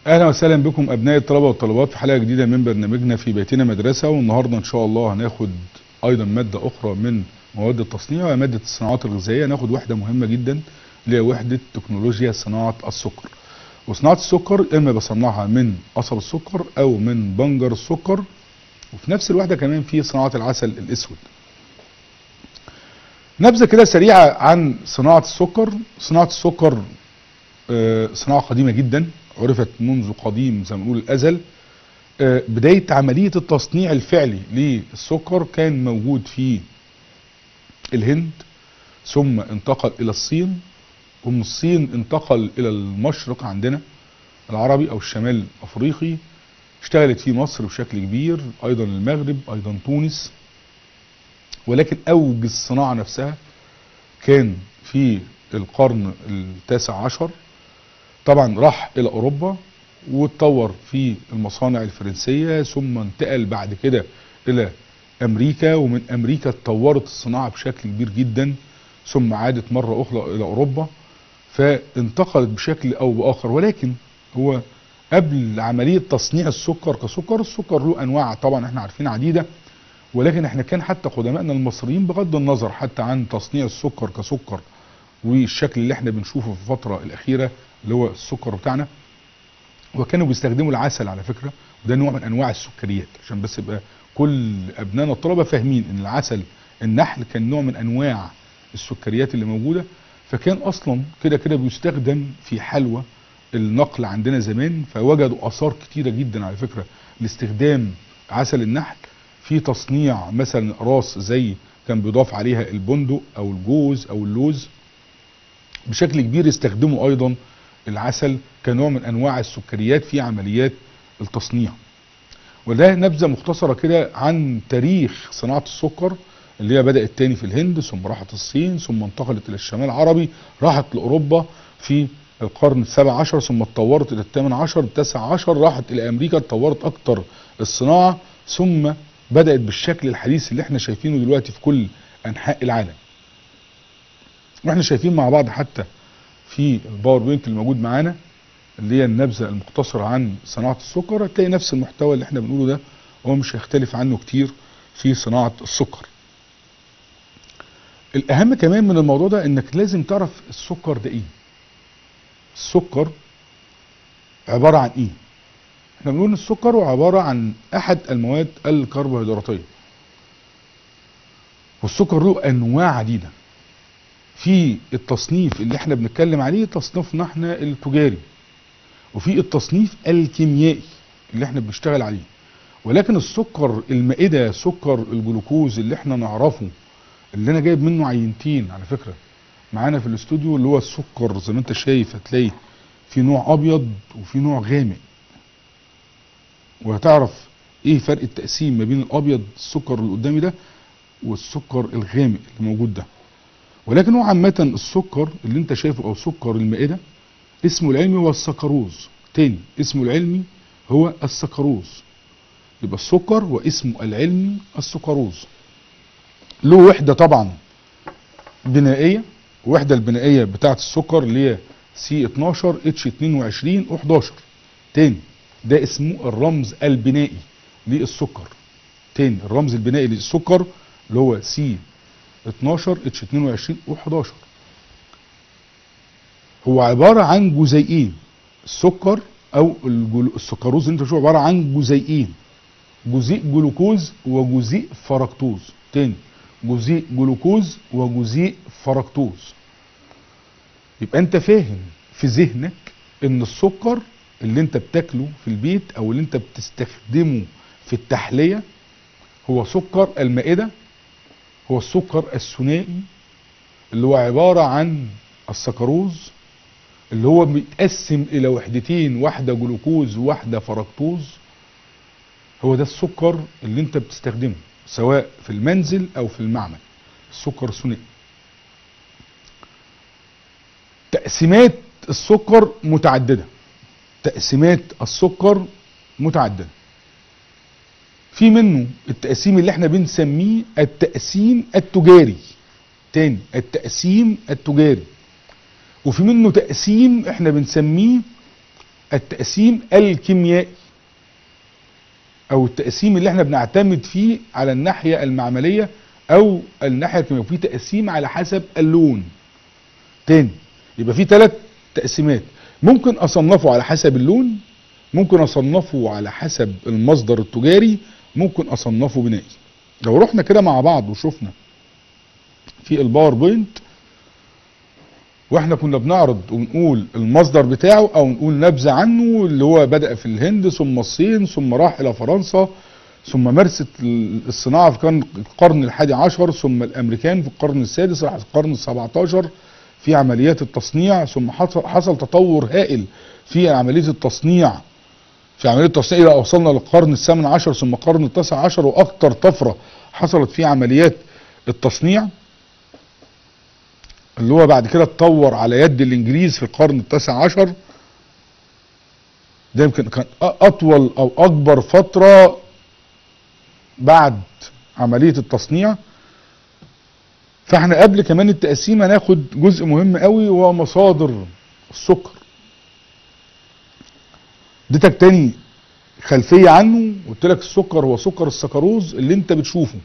اهلا وسهلا بكم ابناء الطلبه والطالبات في حلقه جديده من برنامجنا في بيتنا مدرسه والنهارده ان شاء الله هناخد ايضا ماده اخرى من مواد التصنيع وهي ماده الصناعات الغذائيه هناخد وحده مهمه جدا اللي هي وحده تكنولوجيا صناعه السكر وصناعه السكر اما بصنعها من قصب السكر او من بنجر السكر وفي نفس الوحده كمان في صناعه العسل الاسود نبذه كده سريعه عن صناعه السكر صناعه السكر آه، صناعه قديمه جدا عرفت منذ قديم زي ما بنقول الازل آه، بدايه عمليه التصنيع الفعلي للسكر كان موجود في الهند ثم انتقل الى الصين ومن الصين انتقل الى المشرق عندنا العربي او الشمال الافريقي اشتغلت في مصر بشكل كبير ايضا المغرب ايضا تونس ولكن اوج الصناعه نفسها كان في القرن التاسع عشر طبعا راح الى اوروبا واتطور في المصانع الفرنسيه ثم انتقل بعد كده الى امريكا ومن امريكا اتطورت الصناعه بشكل كبير جدا ثم عادت مره اخرى الى اوروبا فانتقلت بشكل او باخر ولكن هو قبل عمليه تصنيع السكر كسكر السكر له انواع طبعا احنا عارفين عديده ولكن احنا كان حتى قدمائنا المصريين بغض النظر حتى عن تصنيع السكر كسكر والشكل اللي احنا بنشوفه في الفتره الاخيره اللي هو السكر بتاعنا وكانوا بيستخدموا العسل على فكره وده نوع من انواع السكريات عشان بس يبقى كل ابنائنا الطلبه فاهمين ان العسل النحل كان نوع من انواع السكريات اللي موجوده فكان اصلا كده كده بيستخدم في حلوى النقل عندنا زمان فوجدوا اثار كتيره جدا على فكره لاستخدام عسل النحل في تصنيع مثلا راس زي كان بيضاف عليها البندق او الجوز او اللوز بشكل كبير يستخدموا ايضا العسل كنوع من انواع السكريات في عمليات التصنيع وده نبذه مختصره كده عن تاريخ صناعه السكر اللي هي بدات تاني في الهند ثم راحت الصين ثم انتقلت الى الشمال العربي راحت لاوروبا في القرن السابع عشر ثم اتطورت الى الثامن عشر التاسع عشر راحت الى امريكا اتطورت اكتر الصناعه ثم بدات بالشكل الحديث اللي احنا شايفينه دلوقتي في كل انحاء العالم واحنا شايفين مع بعض حتى في الباوربوينت اللي موجود معانا اللي هي النبذه المختصره عن صناعه السكر هتلاقي نفس المحتوى اللي احنا بنقوله ده هو مش هيختلف عنه كتير في صناعه السكر. الاهم كمان من الموضوع ده انك لازم تعرف السكر ده ايه. السكر عباره عن ايه؟ احنا بنقول السكر هو عباره عن احد المواد الكربوهيدراتيه. والسكر له انواع عديده. في التصنيف اللي احنا بنتكلم عليه تصنيفنا احنا التجاري وفي التصنيف الكيميائي اللي احنا بنشتغل عليه ولكن السكر المائدة سكر الجلوكوز اللي احنا نعرفه اللي انا جايب منه عينتين على فكرة معانا في الاستوديو اللي هو السكر زي ما انت شايف هتلاقي في نوع ابيض وفي نوع غامق وهتعرف ايه فرق التقسيم ما بين الابيض السكر اللي قدامي ده والسكر الغامق اللي موجود ده ولكن هو عامة السكر اللي انت شايفه او سكر المائدة اسمه العلمي هو السكروز تاني اسمه العلمي هو السكروز يبقى السكر واسمه العلمي السكروز له وحدة طبعا بنائية الوحدة البنائية بتاعة السكر اللي هي سي 12 اتش 22 و11 تاني ده اسمه الرمز البنائي للسكر تاني الرمز البنائي للسكر اللي هو سي 12 اتش 22 و11 هو عبارة عن جزيئين السكر او الجلو... السكروز اللي انت بتشوفه عبارة عن جزيئين جزيء جلوكوز وجزيء فركتوز تاني جزيء جلوكوز وجزيء فركتوز يبقى انت فاهم في ذهنك ان السكر اللي انت بتاكله في البيت او اللي انت بتستخدمه في التحلية هو سكر المائدة هو السكر الثنائي اللي هو عبارة عن السكروز اللي هو بيتقسم الى وحدتين واحدة جلوكوز وواحدة فركتوز هو ده السكر اللي انت بتستخدمه سواء في المنزل او في المعمل السكر الثنائي تقسيمات السكر متعددة تقسيمات السكر متعددة في منه التقسيم اللي احنا بنسميه التقسيم التجاري تاني التقسيم التجاري وفي منه تقسيم احنا بنسميه التقسيم الكيميائي او التقسيم اللي احنا بنعتمد فيه على الناحية المعملية او الناحية الكيميائية في تقسيم على حسب اللون تاني يبقى في ثلاث تقسيمات ممكن اصنفه على حسب اللون ممكن اصنفه على حسب المصدر التجاري ممكن اصنفه بنائي لو رحنا كده مع بعض وشفنا في الباوربوينت واحنا كنا بنعرض ونقول المصدر بتاعه او نقول نبذة عنه اللي هو بدأ في الهند ثم الصين ثم راح الى فرنسا ثم مارست الصناعة في كان القرن الحادي عشر ثم الامريكان في القرن السادس راح القرن السبعة عشر في عمليات التصنيع ثم حصل, حصل تطور هائل في عملية التصنيع في عملية التصنيع الى وصلنا للقرن الثامن عشر ثم القرن التاسع عشر واكثر طفرة حصلت في عمليات التصنيع اللي هو بعد كده اتطور على يد الانجليز في القرن التاسع عشر ده يمكن كان اطول او اكبر فترة بعد عملية التصنيع فاحنا قبل كمان التقسيم هناخد جزء مهم قوي وهو مصادر السكر اديتك تاني خلفية عنه قلت لك السكر هو سكر السكروز اللي انت بتشوفه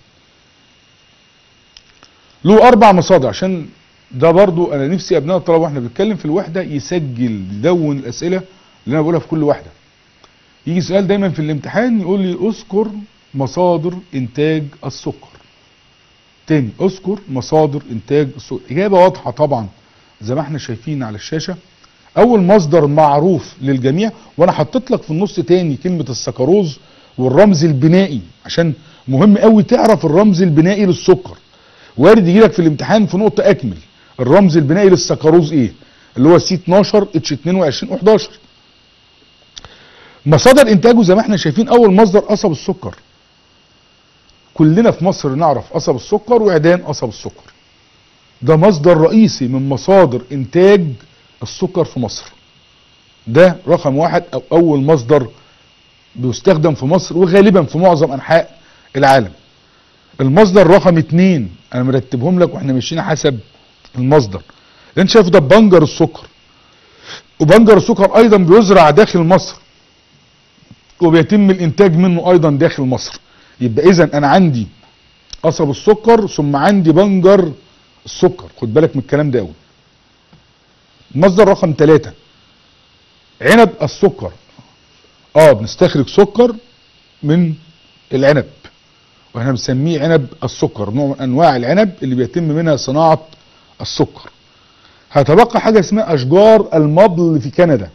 له اربع مصادر عشان ده برضو انا نفسي ابناء الطلبه واحنا بنتكلم في الوحده يسجل يدون الاسئله اللي انا بقولها في كل واحده يجي سؤال دايما في الامتحان يقول لي اذكر مصادر انتاج السكر تاني اذكر مصادر انتاج السكر اجابه واضحه طبعا زي ما احنا شايفين على الشاشه اول مصدر معروف للجميع وانا حطيت لك في النص تاني كلمه السكروز والرمز البنائي عشان مهم قوي تعرف الرمز البنائي للسكر وارد يجي لك في الامتحان في نقطه اكمل الرمز البنائي للسكروز ايه اللي هو سي 12 اتش 22 11 مصادر انتاجه زي ما احنا شايفين اول مصدر قصب السكر كلنا في مصر نعرف قصب السكر وعيدان قصب السكر ده مصدر رئيسي من مصادر انتاج السكر في مصر ده رقم واحد او اول مصدر بيستخدم في مصر وغالبا في معظم انحاء العالم المصدر رقم اتنين انا مرتبهم لك واحنا ماشيين حسب المصدر اللي انت شايفه ده بنجر السكر وبنجر السكر ايضا بيزرع داخل مصر وبيتم الانتاج منه ايضا داخل مصر يبقى اذا انا عندي قصب السكر ثم عندي بنجر السكر خد بالك من الكلام ده قوي مصدر رقم ثلاثة عنب السكر اه بنستخرج سكر من العنب واحنا بنسميه عنب السكر نوع من انواع العنب اللي بيتم منها صناعة السكر هتبقى حاجة اسمها اشجار المبل في كندا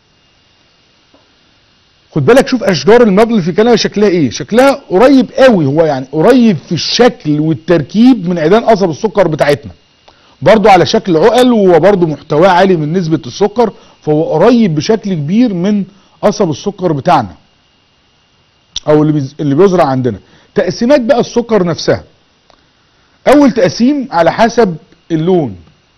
خد بالك شوف اشجار المبل في كندا شكلها ايه شكلها قريب قوي هو يعني قريب في الشكل والتركيب من عيدان قصب السكر بتاعتنا برضو على شكل عقل وبرضو محتواه عالي من نسبة السكر فهو قريب بشكل كبير من قصب السكر بتاعنا او اللي, بيز... اللي بيزرع عندنا تقسيمات بقى السكر نفسها اول تقسيم على حسب اللون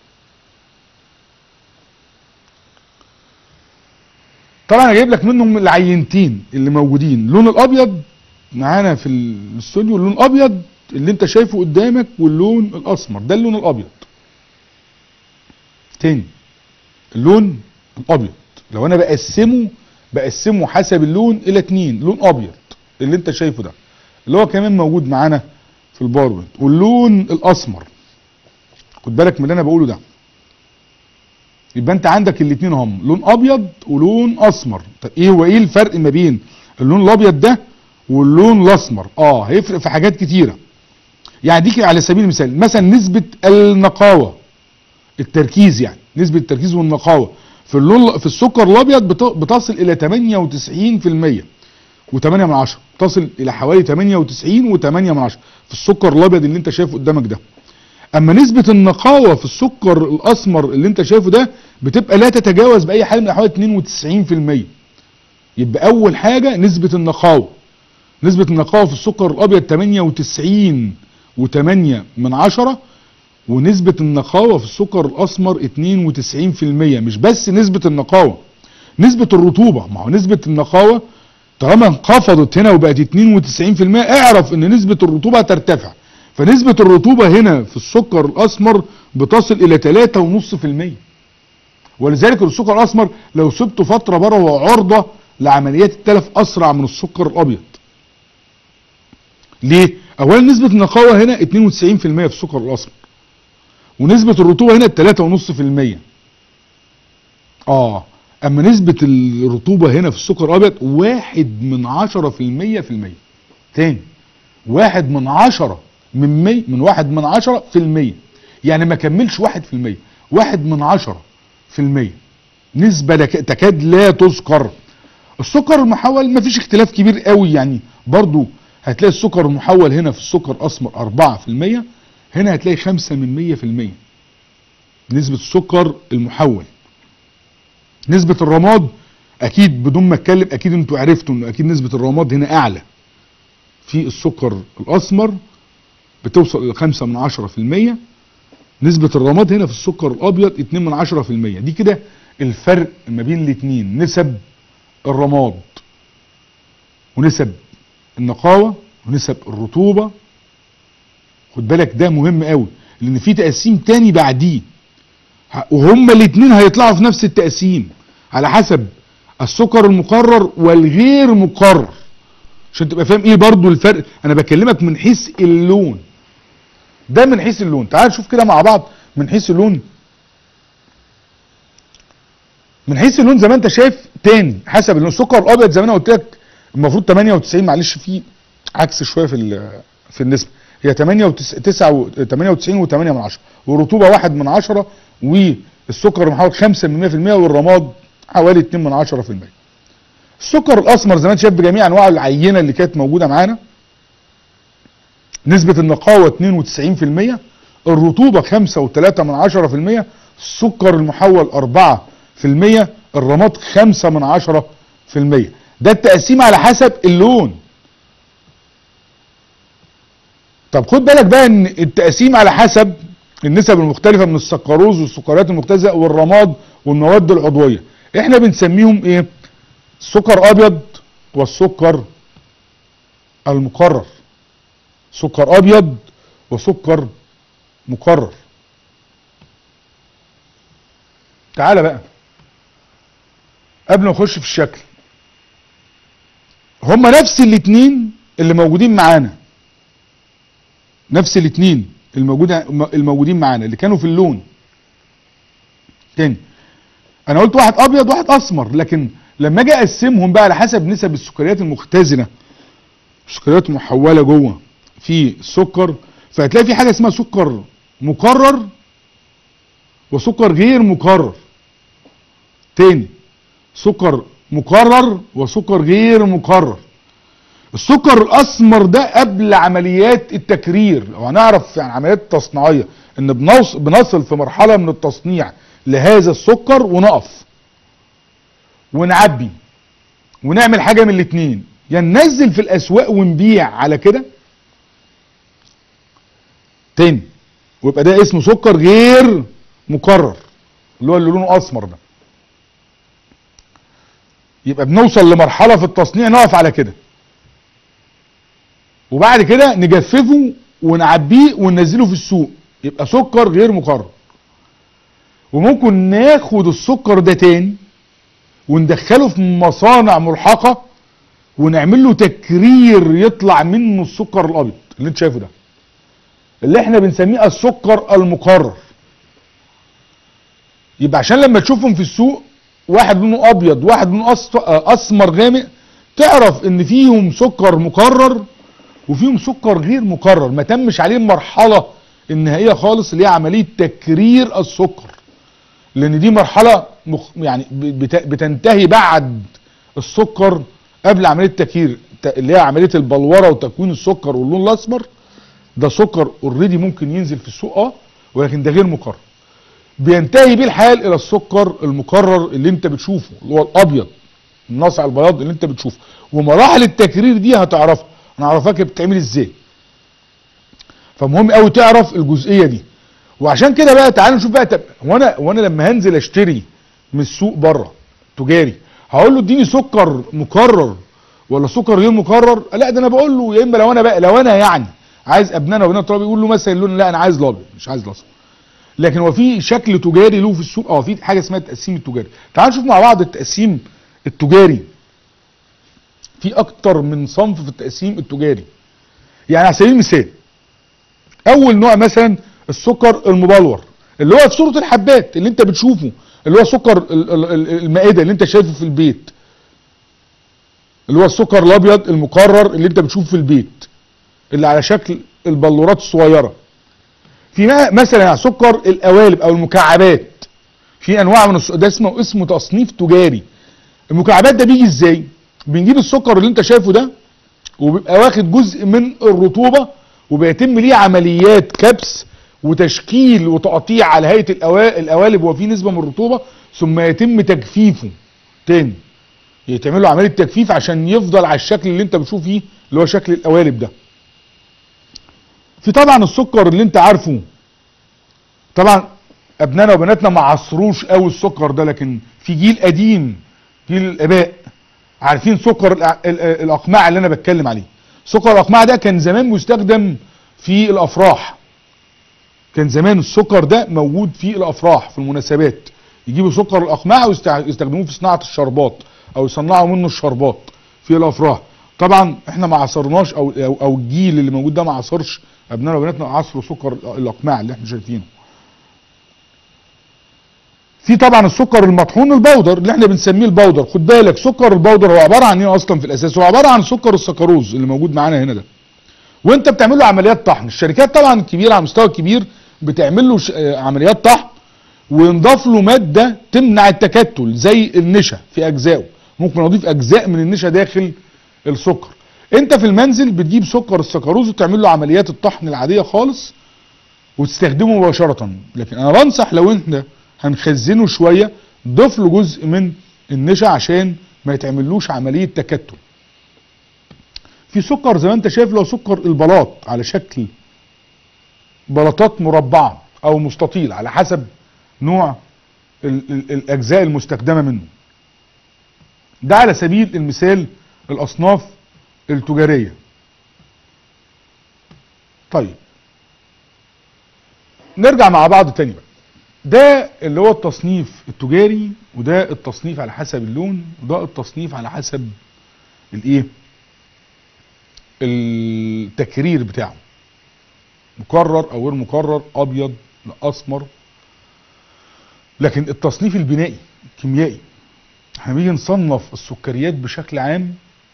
طبعا انا جايب لك منهم العينتين اللي موجودين اللون الابيض معانا في الاستوديو اللون الابيض اللي انت شايفه قدامك واللون الاسمر ده اللون الابيض تاني اللون الابيض لو انا بقسمه بقسمه حسب اللون الى اتنين لون ابيض اللي انت شايفه ده اللي هو كمان موجود معانا في الباوربوينت واللون الاسمر خد بالك من اللي انا بقوله ده يبقى انت عندك الاثنين هم لون ابيض ولون اسمر طب ايه هو ايه الفرق ما بين اللون الابيض ده واللون الاسمر اه هيفرق في حاجات كتيره يعني ديك على سبيل المثال مثلا نسبه النقاوه التركيز يعني نسبه التركيز والنقاوه في اللون في السكر الابيض بتصل الى 98% و8 من عشرة تصل الى حوالي 98 و8 من عشرة في السكر الابيض اللي انت شايفه قدامك ده اما نسبة النقاوة في السكر الاسمر اللي انت شايفه ده بتبقى لا تتجاوز باي حال من الاحوال 92% يبقى اول حاجة نسبة النقاوة نسبة النقاوة في السكر الابيض 98 و8 من عشرة ونسبة النقاوة في السكر الاسمر 92% مش بس نسبة النقاوة نسبة الرطوبة ما هو نسبة النقاوة طالما انخفضت هنا وبقت 92% اعرف ان نسبة الرطوبة ترتفع فنسبة الرطوبة هنا في السكر الاسمر بتصل الى 3.5% ولذلك السكر الاسمر لو سبته فتره بره هو عرضه لعمليات التلف اسرع من السكر الابيض ليه اولا نسبه النقاوه هنا 92% في السكر الاسمر ونسبه الرطوبه هنا 3.5% اه اما نسبه الرطوبه هنا في السكر الابيض واحد من عشرة في المية في المية تاني واحد من عشرة من مي من واحد من عشرة في المية يعني ما كملش واحد في المية واحد من عشرة في المية نسبة لك- تكاد لا تذكر السكر المحول ما فيش اختلاف كبير قوي يعني برضو هتلاقي السكر المحول هنا في السكر اسمر أربعة في المية هنا هتلاقي خمسة من مية في المية نسبة السكر المحول نسبة الرماد اكيد بدون ما اتكلم اكيد انتوا عرفتوا انه اكيد نسبة الرماد هنا اعلى في السكر الاسمر بتوصل الى خمسة من عشرة في المية نسبة الرماد هنا في السكر الابيض اتنين من عشرة في المية دي كده الفرق ما بين الاتنين نسب الرماد ونسب النقاوة ونسب الرطوبة خد بالك ده مهم قوي لان في تقسيم تاني بعديه ه- وهما الاتنين هيطلعوا في نفس التقسيم على حسب السكر المقرر والغير مقرر عشان تبقى فاهم ايه برضو الفرق انا بكلمك من حيث اللون ده من حيث اللون تعال نشوف كده مع بعض من حيث اللون من حيث اللون زي ما انت شايف تاني حسب اللون السكر الابيض زي ما انا قلت لك المفروض 98 معلش في عكس شويه في ال- في النسبه هي 98 و8 من 10 والرطوبه 1 من 10 والسكر المحول 5 من 100% والرماد حوالي 2 من 10% السكر الاسمر زي ما انت شايف بجميع انواع العينه اللي كانت موجوده معانا نسبه النقاوه 92% الرطوبه 5.3 من 10% السكر المحول 4% الرماد 5 من 10% ده التقسيم على حسب اللون طب خد بالك بقى ان التقسيم على حسب النسب المختلفة من السكروز والسكريات المختزئة والرماد والمواد العضوية احنا بنسميهم ايه سكر ابيض والسكر المقرر سكر ابيض وسكر مقرر تعالى بقى قبل ما نخش في الشكل هما نفس الاتنين اللي موجودين معانا نفس الاتنين الموجودة الموجودين معانا اللي كانوا في اللون تاني انا قلت واحد ابيض واحد اسمر لكن لما اجي اقسمهم بقى على حسب نسب السكريات المختزنه السكريات المحوله جوه في السكر فهتلاقي في حاجه اسمها سكر مكرر وسكر غير مكرر تاني سكر مكرر وسكر غير مكرر السكر الاسمر ده قبل عمليات التكرير لو هنعرف يعني عمليات تصنيعيه ان بنوص بنصل في مرحله من التصنيع لهذا السكر ونقف ونعبي ونعمل حاجه من الاتنين يا ننزل في الاسواق ونبيع على كده تاني ويبقى ده اسمه سكر غير مكرر اللي هو اللي لونه اسمر ده يبقى بنوصل لمرحله في التصنيع نقف على كده وبعد كده نجففه ونعبيه وننزله في السوق يبقى سكر غير مكرر وممكن ناخد السكر ده تاني وندخله في مصانع ملحقة ونعمل له تكرير يطلع منه السكر الابيض اللي انت شايفه ده اللي احنا بنسميه السكر المقرر يبقى عشان لما تشوفهم في السوق واحد لونه ابيض واحد لونه أص- اسمر غامق تعرف ان فيهم سكر مكرر وفيهم سكر غير مكرر ما تمش عليه المرحلة النهائية خالص اللي هي عملية تكرير السكر لان دي مرحلة مخ يعني بت- بتنتهي بعد السكر قبل عملية التكرير ت- اللي هي عملية البلورة وتكوين السكر واللون الاسمر ده سكر اوريدي ممكن ينزل في السوق اه ولكن ده غير مكرر بينتهي بيه الحال الى السكر المكرر اللي انت بتشوفه اللي هو الابيض النصع البياض اللي انت بتشوفه ومراحل التكرير دي هتعرفها انا هعرفك بتتعمل ازاي فمهم قوي تعرف الجزئيه دي وعشان كده بقى تعالوا نشوف بقى طب وانا وانا لما هنزل اشتري من السوق بره تجاري هقول له اديني سكر مكرر ولا سكر غير مكرر لا ده انا بقول له يا اما لو انا بقى لو انا يعني عايز ابننا وابننا الطلاب يقول له مثلا اللون لا انا عايز الابيض مش عايز الاسمر لكن هو في شكل تجاري له في السوق اه في حاجه اسمها التقسيم التجاري تعالوا نشوف مع بعض التقسيم التجاري في اكتر من صنف في التقسيم التجاري يعني على سبيل المثال اول نوع مثلا السكر المبلور اللي هو في صوره الحبات اللي انت بتشوفه اللي هو سكر ال- ال- ال- المائده اللي انت شايفه في البيت اللي هو السكر الابيض المقرر اللي انت بتشوفه في البيت اللي على شكل البلورات الصغيره في م- مثلا سكر القوالب او المكعبات في انواع من الس... ده اسمه اسمه تصنيف تجاري المكعبات ده بيجي ازاي بنجيب السكر اللي انت شايفه ده وبيبقى واخد جزء من الرطوبه وبيتم ليه عمليات كبس وتشكيل وتقطيع على هيئه الأوا- القوالب وفي نسبه من الرطوبه ثم يتم تجفيفه تاني يتعمل له عمليه تجفيف عشان يفضل على الشكل اللي انت بتشوف فيه اللي هو شكل القوالب ده في طبعا السكر اللي انت عارفه طبعا ابنائنا وبناتنا ما عصروش قوي السكر ده لكن في جيل قديم جيل الاباء عارفين سكر الأ- ال- ال- الاقماع اللي انا بتكلم عليه سكر الاقماع ده كان زمان مستخدم في الافراح كان زمان السكر ده موجود في الافراح في المناسبات يجيبوا سكر الاقماع ويستخدموه في صناعه الشربات او يصنعوا منه الشربات في الافراح طبعا احنا ما عصرناش او او, أو الجيل اللي موجود ده ما عصرش ابنائنا وبناتنا عصروا سكر الاقماع اللي احنا شايفينه في طبعا السكر المطحون البودر اللي احنا بنسميه البودر خد بالك سكر البودر هو عباره عن ايه اصلا في الاساس هو عباره عن سكر السكروز اللي موجود معانا هنا ده وانت بتعمل له عمليات طحن الشركات طبعا الكبيره على المستوى الكبير بتعمل له ش- آه، عمليات طحن وينضاف له ماده تمنع التكتل زي النشا في اجزائه ممكن اضيف اجزاء من النشا داخل السكر انت في المنزل بتجيب سكر السكروز وتعمل له عمليات الطحن العاديه خالص وتستخدمه مباشره لكن انا بنصح لو انت هنخزنه شويه ضيف له جزء من النشا عشان ما يتعملوش عمليه تكتل في سكر زي ما انت شايف لو سكر البلاط على شكل بلاطات مربعه او مستطيل على حسب نوع ال ال الاجزاء المستخدمه منه ده على سبيل المثال الاصناف التجاريه طيب نرجع مع بعض تاني بقى ده اللي هو التصنيف التجاري وده التصنيف على حسب اللون وده التصنيف على حسب الايه التكرير بتاعه مكرر او غير مكرر ابيض لا اسمر لكن التصنيف البنائي الكيميائي احنا بنيجي نصنف السكريات بشكل عام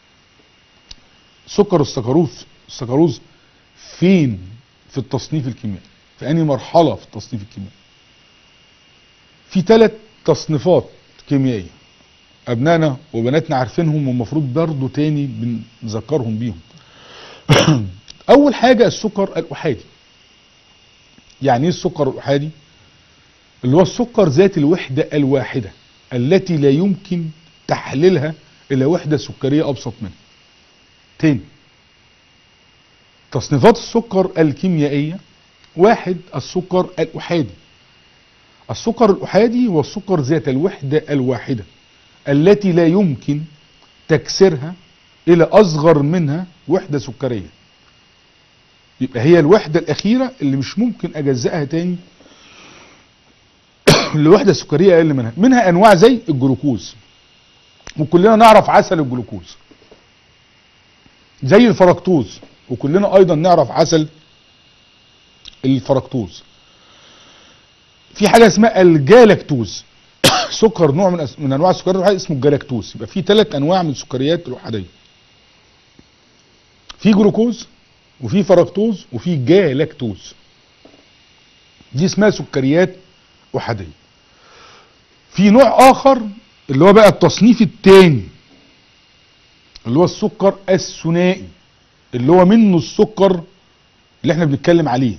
سكر السكروز السكروز فين في التصنيف الكيميائي في انهي مرحله في التصنيف الكيميائي في ثلاث تصنيفات كيميائيه ابنائنا وبناتنا عارفينهم والمفروض برضه تاني بنذكرهم بيهم اول حاجه السكر الاحادي يعني ايه السكر الاحادي اللي هو السكر ذات الوحده الواحده التي لا يمكن تحليلها الى وحده سكريه ابسط منها تاني تصنيفات السكر الكيميائيه واحد السكر الاحادي السكر الاحادي هو السكر ذات الوحده الواحده التي لا يمكن تكسيرها الى اصغر منها وحده سكريه يبقى هي الوحده الاخيره اللي مش ممكن اجزئها تاني لوحده سكريه اقل منها منها انواع زي الجلوكوز وكلنا نعرف عسل الجلوكوز زي الفركتوز وكلنا ايضا نعرف عسل الفركتوز في حاجه اسمها الجالكتوز سكر نوع من أس... من انواع السكريات الوحيده اسمه الجلاكتوز يبقى في ثلاث انواع من السكريات الاحاديه في جلوكوز وفي فركتوز وفي جالاكتوز دي اسمها سكريات احاديه في نوع اخر اللي هو بقى التصنيف الثاني اللي هو السكر الثنائي اللي هو منه السكر اللي احنا بنتكلم عليه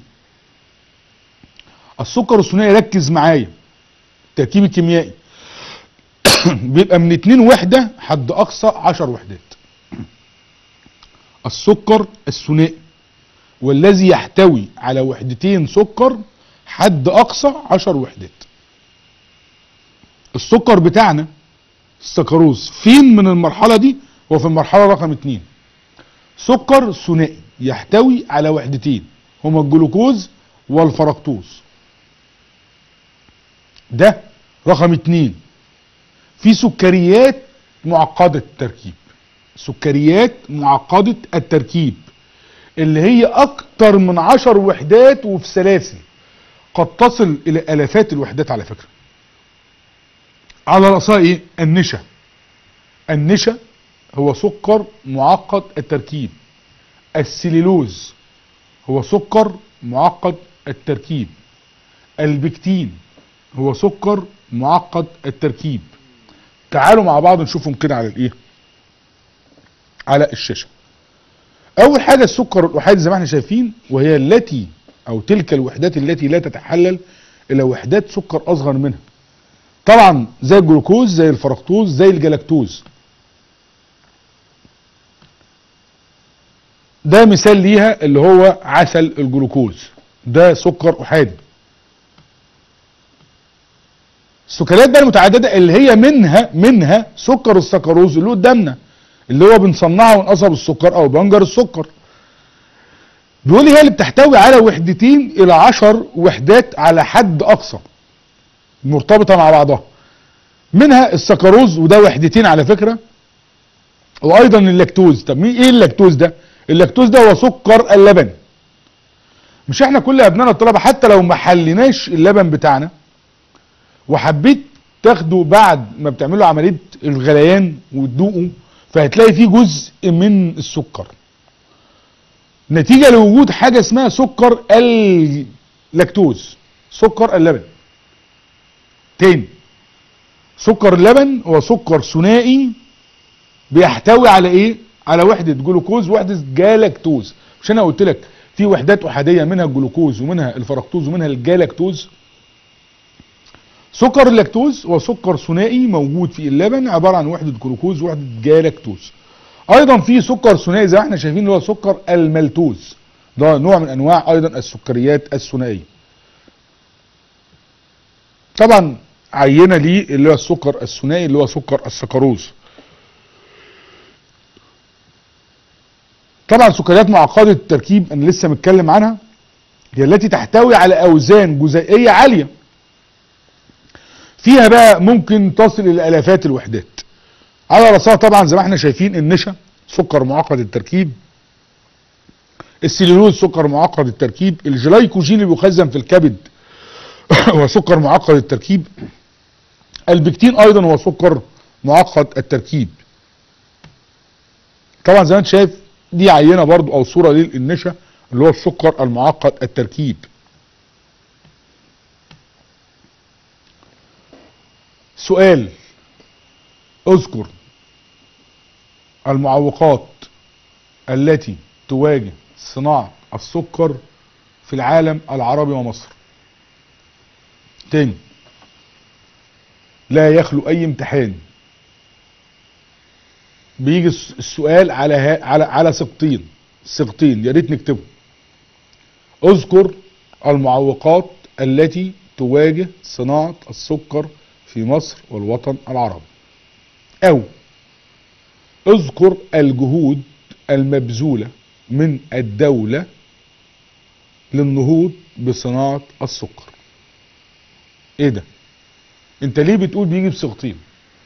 السكر الثنائي ركز معايا التركيب الكيميائي بيبقى من 2 وحده حد اقصى 10 وحدات السكر الثنائي والذي يحتوي على وحدتين سكر حد اقصى 10 وحدات السكر بتاعنا السكروز فين من المرحله دي هو في المرحله رقم 2 سكر ثنائي يحتوي على وحدتين هما الجلوكوز والفركتوز ده رقم اتنين في سكريات معقدة التركيب سكريات معقدة التركيب اللي هي اكتر من عشر وحدات وفي سلاسل قد تصل الى الافات الوحدات على فكرة على رأسها ايه النشا النشا هو سكر معقد التركيب السليلوز هو سكر معقد التركيب البكتين هو سكر معقد التركيب تعالوا مع بعض نشوفهم كده على الايه على الشاشة اول حاجة السكر الاحادي زي ما احنا شايفين وهي التي او تلك الوحدات التي لا تتحلل الى وحدات سكر اصغر منها طبعا زي الجلوكوز زي الفركتوز زي الجلاكتوز ده مثال ليها اللي هو عسل الجلوكوز ده سكر احادي السكريات بقى المتعدده اللي هي منها منها سكر السكروز اللي قدامنا اللي هو بنصنعه من قصب السكر او بنجر السكر بيقول لي هي اللي بتحتوي على وحدتين الى عشر وحدات على حد اقصى مرتبطه مع بعضها منها السكروز وده وحدتين على فكره وايضا اللاكتوز طب مين ايه اللاكتوز ده اللاكتوز ده هو سكر اللبن مش احنا كل ابنائنا الطلبه حتى لو ما حليناش اللبن بتاعنا وحبيت تاخده بعد ما بتعملوا عمليه الغليان وتدوقه فهتلاقي فيه جزء من السكر نتيجه لوجود حاجه اسمها سكر اللاكتوز سكر اللبن تاني سكر اللبن هو سكر ثنائي بيحتوي على ايه على وحده جلوكوز وحده جالاكتوز مش انا قلت لك في وحدات احاديه منها الجلوكوز ومنها الفركتوز ومنها الجالاكتوز سكر اللاكتوز هو سكر ثنائي موجود في اللبن عباره عن وحده جلوكوز ووحده جالاكتوز ايضا في سكر ثنائي زي ما احنا شايفين اللي هو سكر المالتوز ده نوع من انواع ايضا السكريات الثنائيه طبعا عينه ليه اللي هو السكر الثنائي اللي هو سكر السكروز طبعا سكريات معقده التركيب انا لسه متكلم عنها هي التي تحتوي على اوزان جزيئيه عاليه فيها بقى ممكن تصل الى الافات الوحدات على راسها طبعا زي ما احنا شايفين النشا سكر معقد التركيب السليلوز سكر معقد التركيب الجلايكوجين اللي بيخزن في الكبد هو سكر معقد التركيب البكتين ايضا هو سكر معقد التركيب طبعا زي ما انت شايف دي عينه برضو او صوره للنشا اللي هو السكر المعقد التركيب سؤال اذكر المعوقات التي تواجه صناعة السكر في العالم العربي ومصر تاني لا يخلو اي امتحان بيجي السؤال على ها على على سقطين سقطين يا ريت نكتبه اذكر المعوقات التي تواجه صناعة السكر في مصر والوطن العربي او اذكر الجهود المبذولة من الدولة للنهوض بصناعة السكر ايه ده انت ليه بتقول بيجي بصيغتين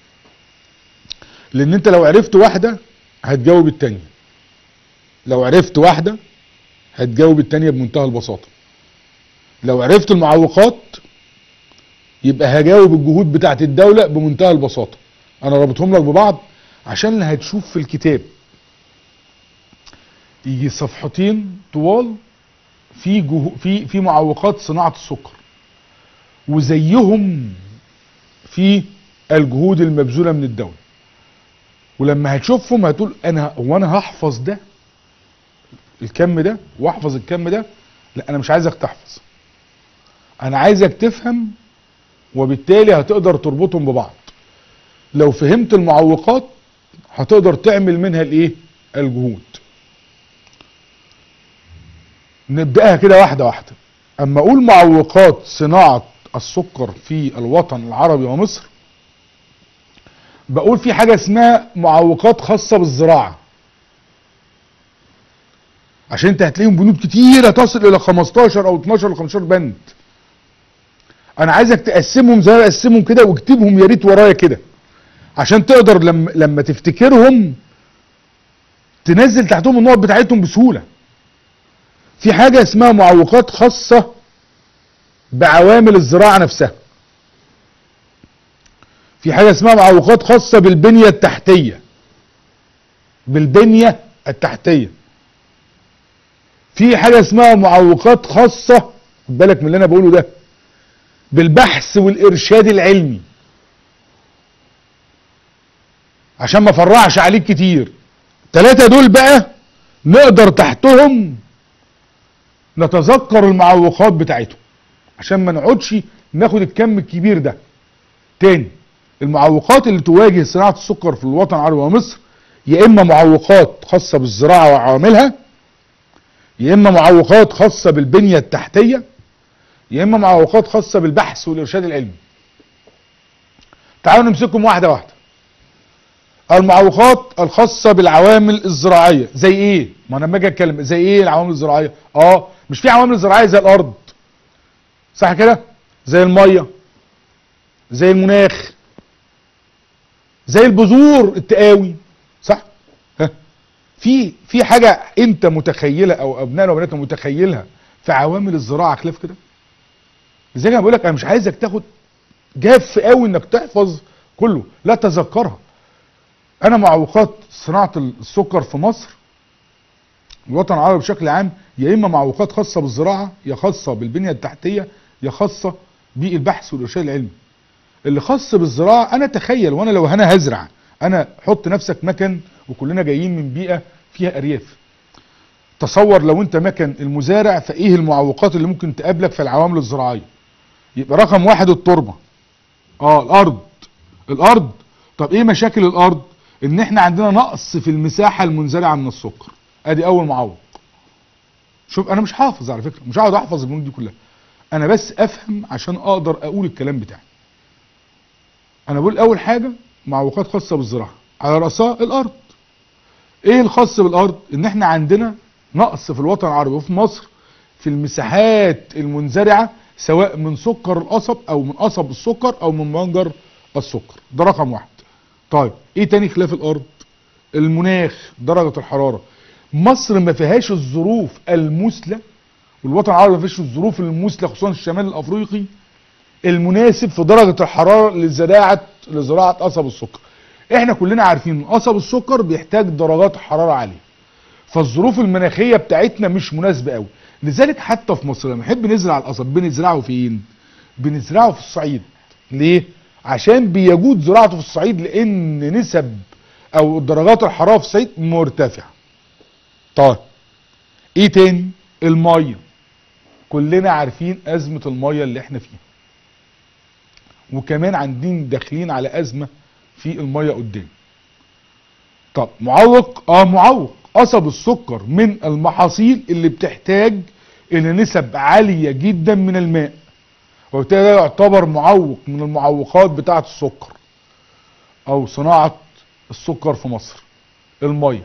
لان انت لو عرفت واحدة هتجاوب التانية لو عرفت واحدة هتجاوب التانية بمنتهى البساطة لو عرفت المعوقات يبقى هجاوب الجهود بتاعت الدولة بمنتهى البساطة انا رابطهم لك ببعض عشان اللي هتشوف في الكتاب يجي صفحتين طوال في جهو في في معوقات صناعة السكر وزيهم في الجهود المبذولة من الدولة ولما هتشوفهم هتقول انا هو انا هحفظ ده الكم ده واحفظ الكم ده لا انا مش عايزك تحفظ انا عايزك تفهم وبالتالي هتقدر تربطهم ببعض لو فهمت المعوقات هتقدر تعمل منها الايه الجهود نبدأها كده واحدة واحدة اما اقول معوقات صناعة السكر في الوطن العربي ومصر بقول في حاجة اسمها معوقات خاصة بالزراعة عشان انت هتلاقيهم بنود كتيرة تصل الى 15 او 12 ل 15 بند انا عايزك تقسمهم زي ما بقسمهم كده واكتبهم يا ريت ورايا كده عشان تقدر لما لما تفتكرهم تنزل تحتهم النقط بتاعتهم بسهوله في حاجه اسمها معوقات خاصه بعوامل الزراعه نفسها في حاجه اسمها معوقات خاصه بالبنيه التحتيه بالبنيه التحتيه في حاجه اسمها معوقات خاصه خد بالك من اللي انا بقوله ده بالبحث والارشاد العلمي عشان ما فرعش عليك كتير التلاتة دول بقى نقدر تحتهم نتذكر المعوقات بتاعتهم عشان ما نقعدش ناخد الكم الكبير ده تاني المعوقات اللي تواجه صناعة السكر في الوطن العربي ومصر يا اما معوقات خاصة بالزراعة وعواملها يا اما معوقات خاصة بالبنية التحتية يا اما معوقات خاصة بالبحث والارشاد العلمي تعالوا نمسكهم واحدة واحدة المعوقات الخاصة بالعوامل الزراعية زي ايه ما انا لما اجي اتكلم زي ايه العوامل الزراعية اه مش في عوامل زراعية زي الارض صح كده زي المية زي المناخ زي البذور التقاوي صح ها في في حاجة انت متخيلها او ابنائنا وبناتنا متخيلها في عوامل الزراعة خلاف كده زي ما بقول لك انا مش عايزك تاخد جاف قوي انك تحفظ كله لا تذكرها انا معوقات صناعه السكر في مصر الوطن العربي بشكل عام يا اما معوقات خاصه بالزراعه يا خاصه بالبنيه التحتيه يا خاصه بالبحث والارشاد العلمي اللي خاص بالزراعه انا تخيل وانا لو انا هزرع انا حط نفسك مكن وكلنا جايين من بيئه فيها ارياف تصور لو انت مكن المزارع فايه المعوقات اللي ممكن تقابلك في العوامل الزراعيه يبقى رقم واحد التربه اه الارض الارض طب ايه مشاكل الارض ان احنا عندنا نقص في المساحه المنزرعه من السكر ادي اول معوق شوف انا مش حافظ على فكره مش هقعد احفظ البنود دي كلها انا بس افهم عشان اقدر اقول الكلام بتاعي انا بقول اول حاجه معوقات خاصه بالزراعه على راسها الارض ايه الخاص بالارض ان احنا عندنا نقص في الوطن العربي وفي مصر في المساحات المنزرعه سواء من سكر القصب او من قصب السكر او من منجر السكر ده رقم واحد طيب ايه تاني خلاف الارض المناخ درجة الحرارة مصر ما فيهاش الظروف المثلى والوطن العربي ما فيهاش الظروف المثلى خصوصا الشمال الافريقي المناسب في درجة الحرارة لزراعة لزراعة قصب السكر احنا كلنا عارفين ان قصب السكر بيحتاج درجات حرارة عالية فالظروف المناخية بتاعتنا مش مناسبة قوي لذلك حتى في مصر لما نحب نزرع القصب بنزرعه فين بنزرعه في الصعيد ليه عشان بيجود زراعته في الصعيد لان نسب او درجات الحراره في الصعيد مرتفعه طيب ايه تاني الميه كلنا عارفين ازمه الميه اللي احنا فيها وكمان عندين داخلين على ازمه في الميه قدام طب معوق اه معوق قصب السكر من المحاصيل اللي بتحتاج الى نسب عاليه جدا من الماء وبالتالي ده يعتبر معوق من المعوقات بتاعه السكر او صناعه السكر في مصر الميه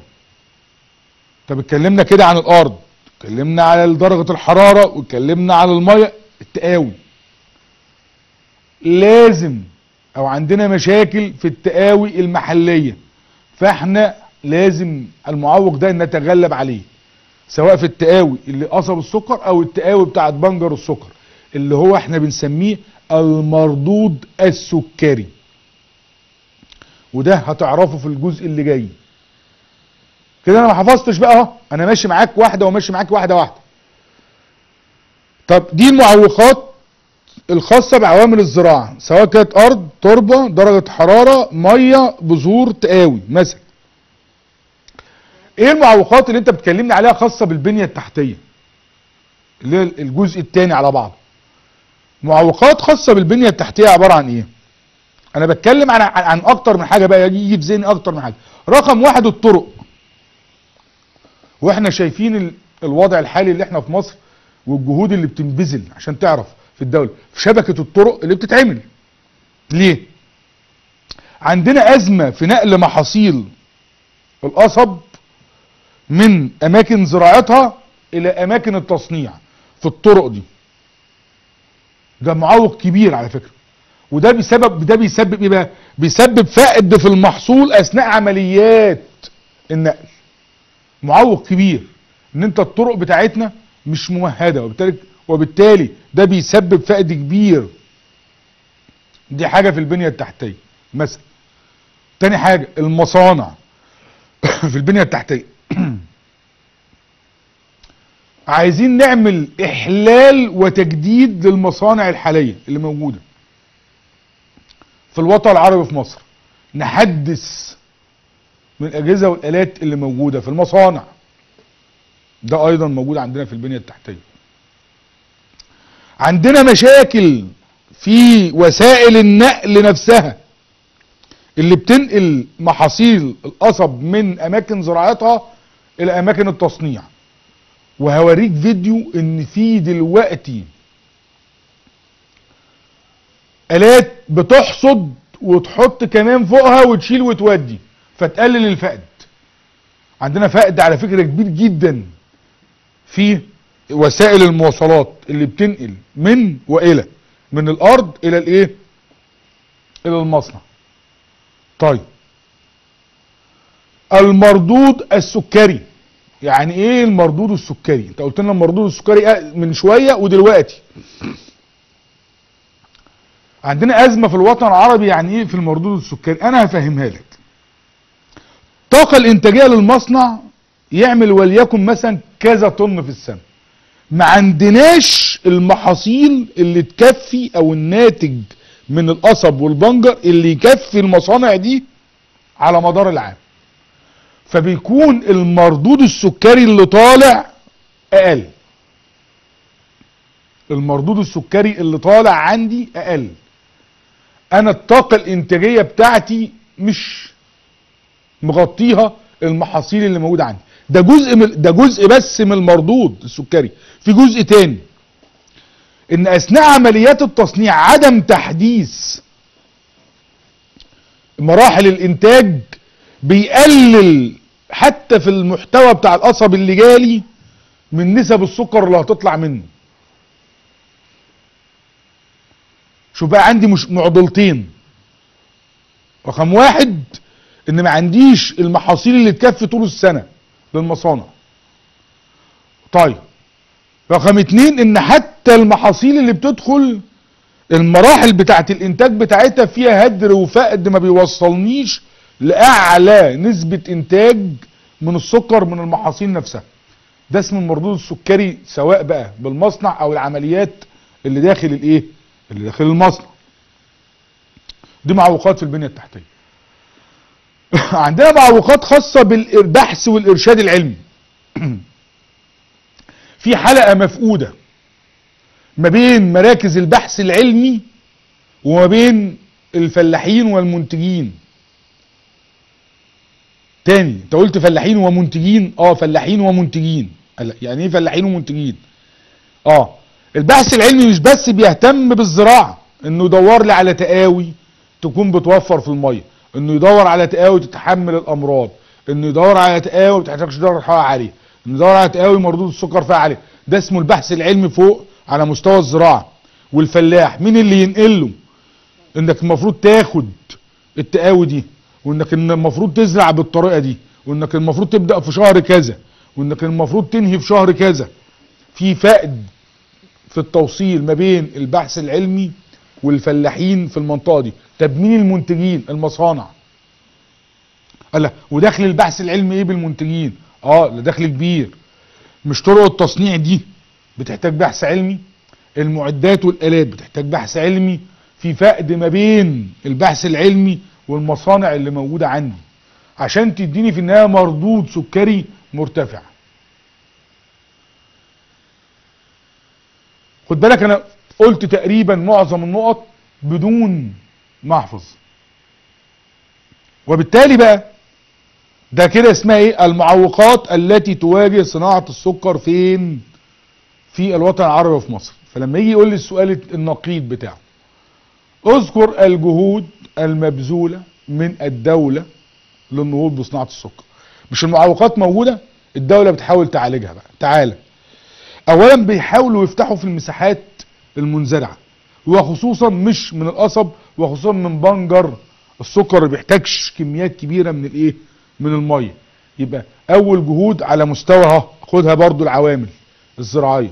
طب اتكلمنا كده عن الارض اتكلمنا على درجه الحراره واتكلمنا على الميه التقاوي لازم او عندنا مشاكل في التقاوي المحليه فاحنا لازم المعوق ده نتغلب عليه سواء في التقاوي اللي قصب السكر او التقاوي بتاعت بنجر السكر اللي هو احنا بنسميه المردود السكري وده هتعرفه في الجزء اللي جاي كده انا ما حفظتش بقى اهو انا ماشي معاك واحده وماشي معاك واحده واحده طب دي المعوقات الخاصه بعوامل الزراعه سواء كانت ارض تربه درجه حراره ميه بذور تقاوي مثلا ايه المعوقات اللي انت بتكلمني عليها خاصه بالبنيه التحتيه اللي هي الجزء الثاني على بعضه معوقات خاصه بالبنيه التحتيه عباره عن ايه انا بتكلم عن عن اكتر من حاجه بقى يجي في ذهني اكتر من حاجه رقم واحد الطرق واحنا شايفين ال- الوضع الحالي اللي احنا في مصر والجهود اللي بتنبذل عشان تعرف في الدوله في شبكه الطرق اللي بتتعمل ليه عندنا ازمه في نقل محاصيل القصب من اماكن زراعتها الى اماكن التصنيع في الطرق دي ده معوق كبير على فكره وده بسبب ده بيسبب ايه بقى بيسبب فقد في المحصول اثناء عمليات النقل معوق كبير ان انت الطرق بتاعتنا مش ممهده وبالتالي وبالتالي ده بيسبب فقد كبير دي حاجه في البنيه التحتيه مثلا تاني حاجه المصانع في البنيه التحتيه عايزين نعمل احلال وتجديد للمصانع الحاليه اللي موجوده في الوطن العربي في مصر نحدث من الاجهزه والالات اللي موجوده في المصانع ده ايضا موجود عندنا في البنيه التحتيه عندنا مشاكل في وسائل النقل نفسها اللي بتنقل محاصيل القصب من اماكن زراعتها الى اماكن التصنيع وهوريك فيديو ان في دلوقتي الات بتحصد وتحط كمان فوقها وتشيل وتودي فتقلل الفقد عندنا فقد على فكرة كبير جدا في وسائل المواصلات اللي بتنقل من والى من الارض الى الايه الى المصنع طيب المردود السكري يعني ايه المردود السكري انت قلت لنا المردود السكري من شوية ودلوقتي عندنا ازمة في الوطن العربي يعني ايه في المردود السكري انا هفهمها لك الطاقة الانتاجية للمصنع يعمل وليكن مثلا كذا طن في السنة ما عندناش المحاصيل اللي تكفي او الناتج من القصب والبنجر اللي يكفي المصانع دي على مدار العام فبيكون المردود السكري اللي طالع اقل المردود السكري اللي طالع عندي اقل انا الطاقة الانتاجية بتاعتي مش مغطيها المحاصيل اللي موجودة عندي ده جزء من ده جزء بس من المردود السكري في جزء تاني ان اثناء عمليات التصنيع عدم تحديث مراحل الانتاج بيقلل حتى في المحتوى بتاع القصب اللي جالي من نسب السكر اللي هتطلع منه شوف بقى عندي مش معضلتين رقم واحد ان ما عنديش المحاصيل اللي تكفي طول السنة للمصانع طيب رقم اتنين ان حتى المحاصيل اللي بتدخل المراحل بتاعت الانتاج بتاعتها فيها هدر وفقد ما بيوصلنيش لاعلى نسبة انتاج من السكر من المحاصيل نفسها ده اسم المردود السكري سواء بقى بالمصنع او العمليات اللي داخل الايه اللي داخل المصنع دي معوقات في البنية التحتية عندنا معوقات خاصة بالبحث والارشاد العلمي في حلقة مفقودة ما بين مراكز البحث العلمي وما بين الفلاحين والمنتجين تاني انت قلت فلاحين ومنتجين اه فلاحين ومنتجين يعني ايه فلاحين ومنتجين اه البحث العلمي مش بس بيهتم بالزراعة انه يدور لي على تقاوي تكون بتوفر في المية انه يدور على تقاوي تتحمل الامراض انه يدور على تقاوي ما بتحتاجش درجة حرارة عالية انه يدور على تقاوي مردود السكر فيها عالية ده اسمه البحث العلمي فوق على مستوى الزراعة والفلاح مين اللي ينقله انك المفروض تاخد التقاوي دي وانك المفروض تزرع بالطريقة دي وانك المفروض تبدأ في شهر كذا وانك المفروض تنهي في شهر كذا في فقد في التوصيل ما بين البحث العلمي والفلاحين في المنطقة دي طب مين المنتجين المصانع قال ودخل البحث العلمي ايه بالمنتجين اه ده دخل كبير مش طرق التصنيع دي بتحتاج بحث علمي المعدات والالات بتحتاج بحث علمي في فقد ما بين البحث العلمي والمصانع اللي موجودة عندي عشان تديني في النهاية مردود سكري مرتفع خد بالك انا قلت تقريبا معظم النقط بدون محفظ وبالتالي بقى ده كده اسمها ايه المعوقات التي تواجه صناعة السكر فين في الوطن العربي وفي مصر فلما يجي يقول لي السؤال النقيض بتاعه اذكر الجهود المبذولة من الدولة للنهوض بصناعة السكر مش المعوقات موجودة الدولة بتحاول تعالجها بقى تعالى اولا بيحاولوا يفتحوا في المساحات المنزرعة وخصوصا مش من القصب وخصوصا من بنجر السكر اللي بيحتاجش كميات كبيره من الايه من الميه يبقى اول جهود على مستوى خدها برضو العوامل الزراعيه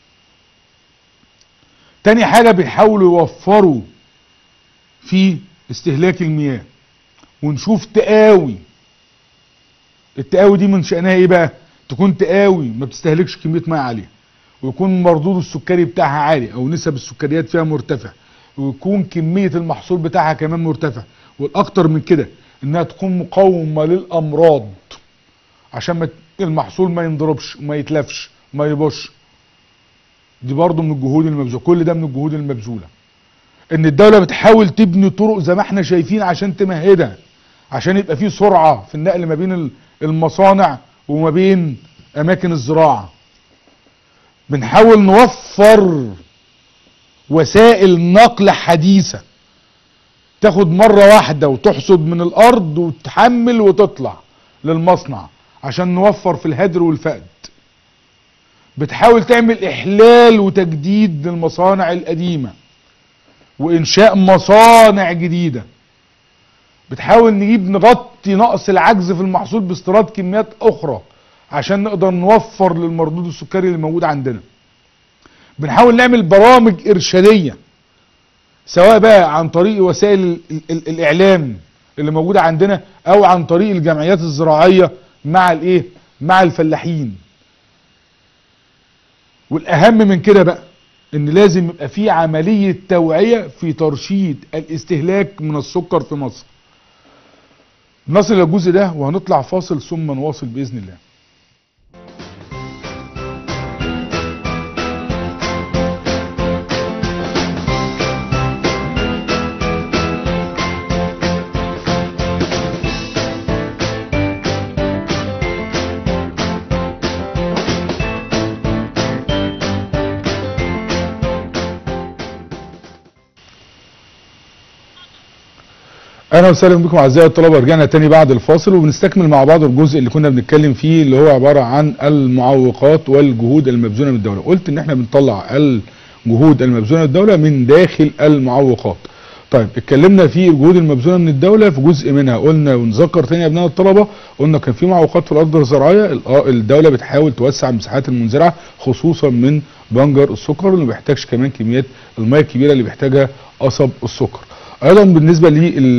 تاني حاجه بيحاولوا يوفروا في استهلاك المياه ونشوف تقاوي التقاوي دي من شأنها ايه بقى تكون تقاوي ما بتستهلكش كمية ميه عالية ويكون مردود السكري بتاعها عالي او نسب السكريات فيها مرتفع ويكون كمية المحصول بتاعها كمان مرتفع والاكتر من كده انها تكون مقاومة للامراض عشان ما المحصول ما ينضربش وما يتلفش وما يبوش دي برضو من الجهود المبذولة كل ده من الجهود المبذولة ان الدولة بتحاول تبني طرق زي ما احنا شايفين عشان تمهدها عشان يبقى في سرعة في النقل ما بين المصانع وما بين اماكن الزراعة بنحاول نوفر وسائل نقل حديثة تاخد مرة واحدة وتحصد من الارض وتحمل وتطلع للمصنع عشان نوفر في الهدر والفقد بتحاول تعمل احلال وتجديد للمصانع القديمة وانشاء مصانع جديدة بتحاول نجيب نغطي نقص العجز في المحصول باستيراد كميات اخرى عشان نقدر نوفر للمردود السكري اللي موجود عندنا بنحاول نعمل برامج ارشادية سواء بقى عن طريق وسائل ال ال الاعلام اللي موجودة عندنا او عن طريق الجمعيات الزراعية مع الايه مع الفلاحين والاهم من كده بقى ان لازم يبقى في عملية توعية في ترشيد الاستهلاك من السكر في مصر نصل للجزء ده وهنطلع فاصل ثم نواصل باذن الله اهلا وسهلا بكم اعزائي الطلبه رجعنا تاني بعد الفاصل وبنستكمل مع بعض الجزء اللي كنا بنتكلم فيه اللي هو عباره عن المعوقات والجهود المبذوله من الدوله قلت ان احنا بنطلع الجهود المبذوله من الدوله من داخل المعوقات طيب اتكلمنا في الجهود المبذوله من الدوله في جزء منها قلنا ونذكر تاني يا ابناء الطلبه قلنا كان في معوقات في الارض الزراعيه الدوله بتحاول توسع المساحات المنزرعه خصوصا من بنجر السكر اللي ما بيحتاجش كمان كميات الميه الكبيره اللي بيحتاجها قصب السكر ايضا بالنسبة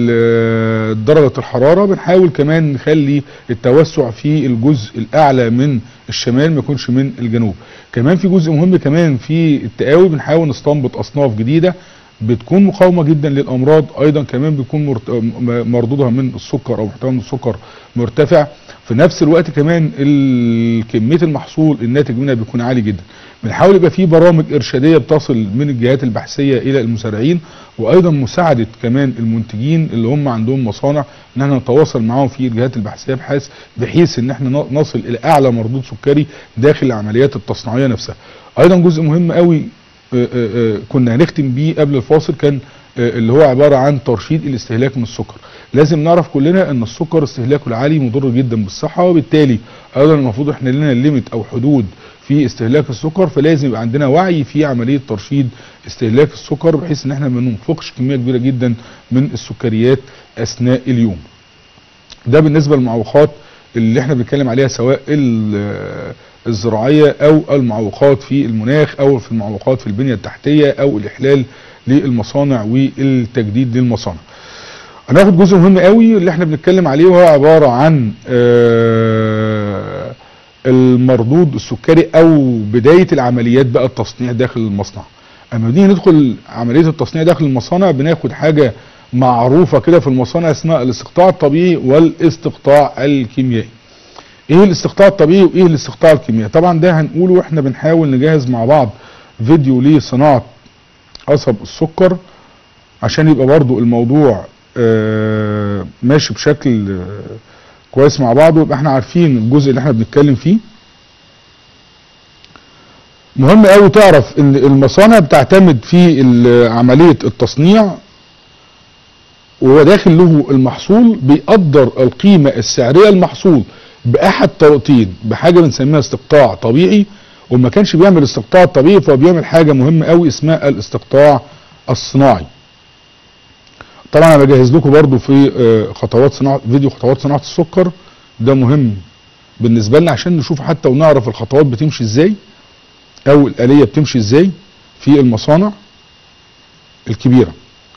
لدرجة الحرارة بنحاول كمان نخلي التوسع في الجزء الاعلى من الشمال ما يكونش من الجنوب كمان في جزء مهم كمان في التقاوي بنحاول نستنبط اصناف جديدة بتكون مقاومة جدا للامراض ايضا كمان بيكون مردودها من السكر او محتوى من السكر مرتفع في نفس الوقت كمان كمية المحصول الناتج منها بيكون عالي جدا بنحاول يبقى في برامج ارشاديه بتصل من الجهات البحثيه الى المزارعين وايضا مساعده كمان المنتجين اللي هم عندهم مصانع ان احنا نتواصل معاهم في الجهات البحثيه بحيث بحيث ان احنا نصل الى اعلى مردود سكري داخل العمليات التصنيعيه نفسها. ايضا جزء مهم قوي كنا هنختم بيه قبل الفاصل كان اللي هو عباره عن ترشيد الاستهلاك من السكر. لازم نعرف كلنا ان السكر استهلاكه العالي مضر جدا بالصحه وبالتالي ايضا المفروض احنا لنا ليميت او حدود في استهلاك السكر فلازم يبقى عندنا وعي في عمليه ترشيد استهلاك السكر بحيث ان احنا ما ننفقش كميه كبيره جدا من السكريات اثناء اليوم. ده بالنسبه للمعوقات اللي احنا بنتكلم عليها سواء الزراعيه او المعوقات في المناخ او في المعوقات في البنيه التحتيه او الاحلال للمصانع والتجديد للمصانع. هناخد جزء مهم قوي اللي احنا بنتكلم عليه وهو عباره عن المردود السكري او بدايه العمليات بقى التصنيع داخل المصنع. اما بنيجي ندخل عمليه التصنيع داخل المصانع بناخد حاجه معروفه كده في المصانع اسمها الاستقطاع الطبيعي والاستقطاع الكيميائي. ايه الاستقطاع الطبيعي وايه الاستقطاع الكيميائي؟ طبعا ده هنقوله واحنا بنحاول نجهز مع بعض فيديو لصناعه قصب السكر عشان يبقى برضو الموضوع آه ماشي بشكل آه كويس مع بعضه يبقى احنا عارفين الجزء اللي احنا بنتكلم فيه مهم قوي تعرف ان المصانع بتعتمد في عملية التصنيع وهو داخل له المحصول بيقدر القيمة السعرية المحصول باحد طريقتين بحاجة بنسميها استقطاع طبيعي وما كانش بيعمل استقطاع طبيعي فهو بيعمل حاجة مهمة قوي اسمها الاستقطاع الصناعي طبعا انا بجهز لكم برضو في آه، خطوات صناعه فيديو خطوات صناعه السكر ده مهم بالنسبه لنا عشان نشوف حتى ونعرف الخطوات بتمشي ازاي او الاليه بتمشي ازاي في المصانع الكبيره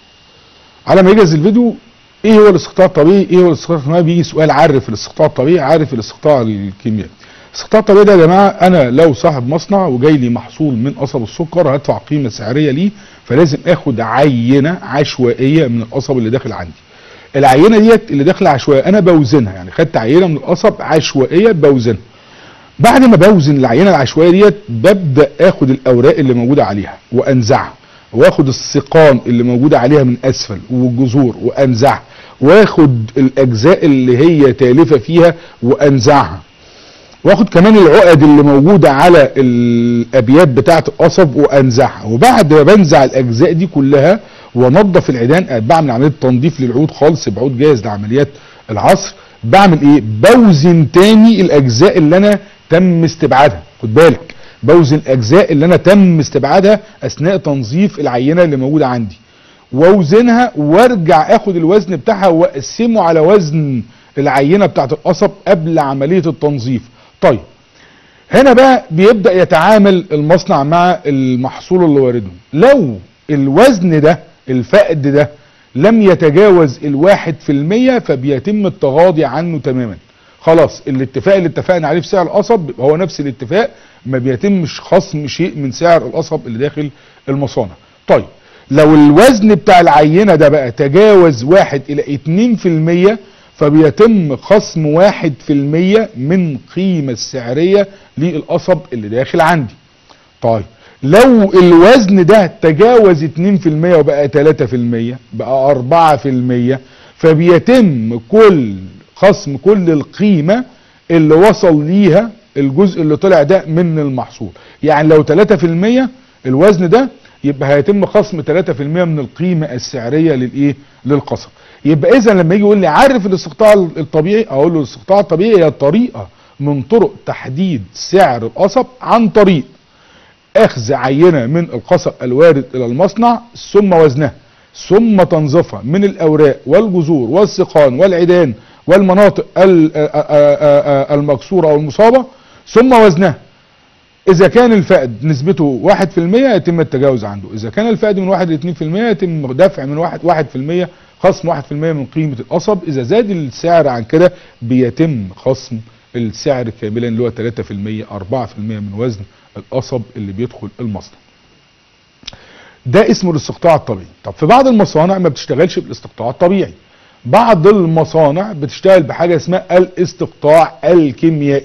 على ما يجهز الفيديو ايه هو الاستقطاع الطبيعي ايه هو الاستقطاع الكيميائي بيجي سؤال عارف الاستقطاع الطبيعي عارف الاستقطاع الكيميائي الاستقطاع الطبيعي ده يا جماعه انا لو صاحب مصنع وجاي لي محصول من قصب السكر هدفع قيمه سعريه ليه فلازم اخد عينه عشوائيه من القصب اللي داخل عندي العينه ديت اللي داخله عشوائيه انا بوزنها يعني خدت عينه من القصب عشوائيه بوزنها بعد ما بوزن العينه العشوائيه ديت ببدا اخد الاوراق اللي موجوده عليها وانزعها واخد السقان اللي موجوده عليها من اسفل والجذور وانزعها واخد الاجزاء اللي هي تالفه فيها وانزعها واخد كمان العقد اللي موجوده على الابيات بتاعه القصب وانزعها وبعد ما بنزع الاجزاء دي كلها وانضف العيدان بعمل عمليه تنظيف للعود خالص بعود جاهز لعمليات العصر بعمل ايه بوزن تاني الاجزاء اللي انا تم استبعادها خد بالك بوزن الاجزاء اللي انا تم استبعادها اثناء تنظيف العينه اللي موجوده عندي واوزنها وارجع اخد الوزن بتاعها واقسمه على وزن العينه بتاعت القصب قبل عمليه التنظيف طيب هنا بقى بيبدا يتعامل المصنع مع المحصول اللي وارده لو الوزن ده الفقد ده لم يتجاوز الواحد في المية فبيتم التغاضي عنه تماما خلاص الاتفاق اللي اتفقنا عليه في سعر القصب بيبقى هو نفس الاتفاق ما بيتمش خصم شيء من سعر القصب اللي داخل المصانع طيب لو الوزن بتاع العينة ده بقى تجاوز واحد الى اتنين في المية فبيتم خصم واحد في المية من قيمة السعرية للقصب اللي داخل عندي طيب لو الوزن ده تجاوز 2% وبقى 3% بقى 4% فبيتم كل خصم كل القيمة اللي وصل ليها الجزء اللي طلع ده من المحصول يعني لو 3% الوزن ده يبقى هيتم خصم 3% من القيمة السعرية للايه للقصب يبقى اذا لما يجي يقول لي عرف الاستقطاع الطبيعي اقول له الاستقطاع الطبيعي هي طريقة من طرق تحديد سعر القصب عن طريق اخذ عينة من القصب الوارد الى المصنع ثم وزنها ثم تنظيفها من الاوراق والجذور والسقان والعيدان والمناطق المكسورة او المصابة ثم وزنها اذا كان الفقد نسبته واحد في المية يتم التجاوز عنده اذا كان الفقد من واحد لاتنين في المية يتم دفع من واحد واحد في المية خصم واحد في المية من قيمة القصب اذا زاد السعر عن كده بيتم خصم السعر كاملا اللي هو 3% 4% من وزن القصب اللي بيدخل المصنع ده اسمه الاستقطاع الطبيعي طب في بعض المصانع ما بتشتغلش بالاستقطاع الطبيعي بعض المصانع بتشتغل بحاجة اسمها الاستقطاع الكيميائي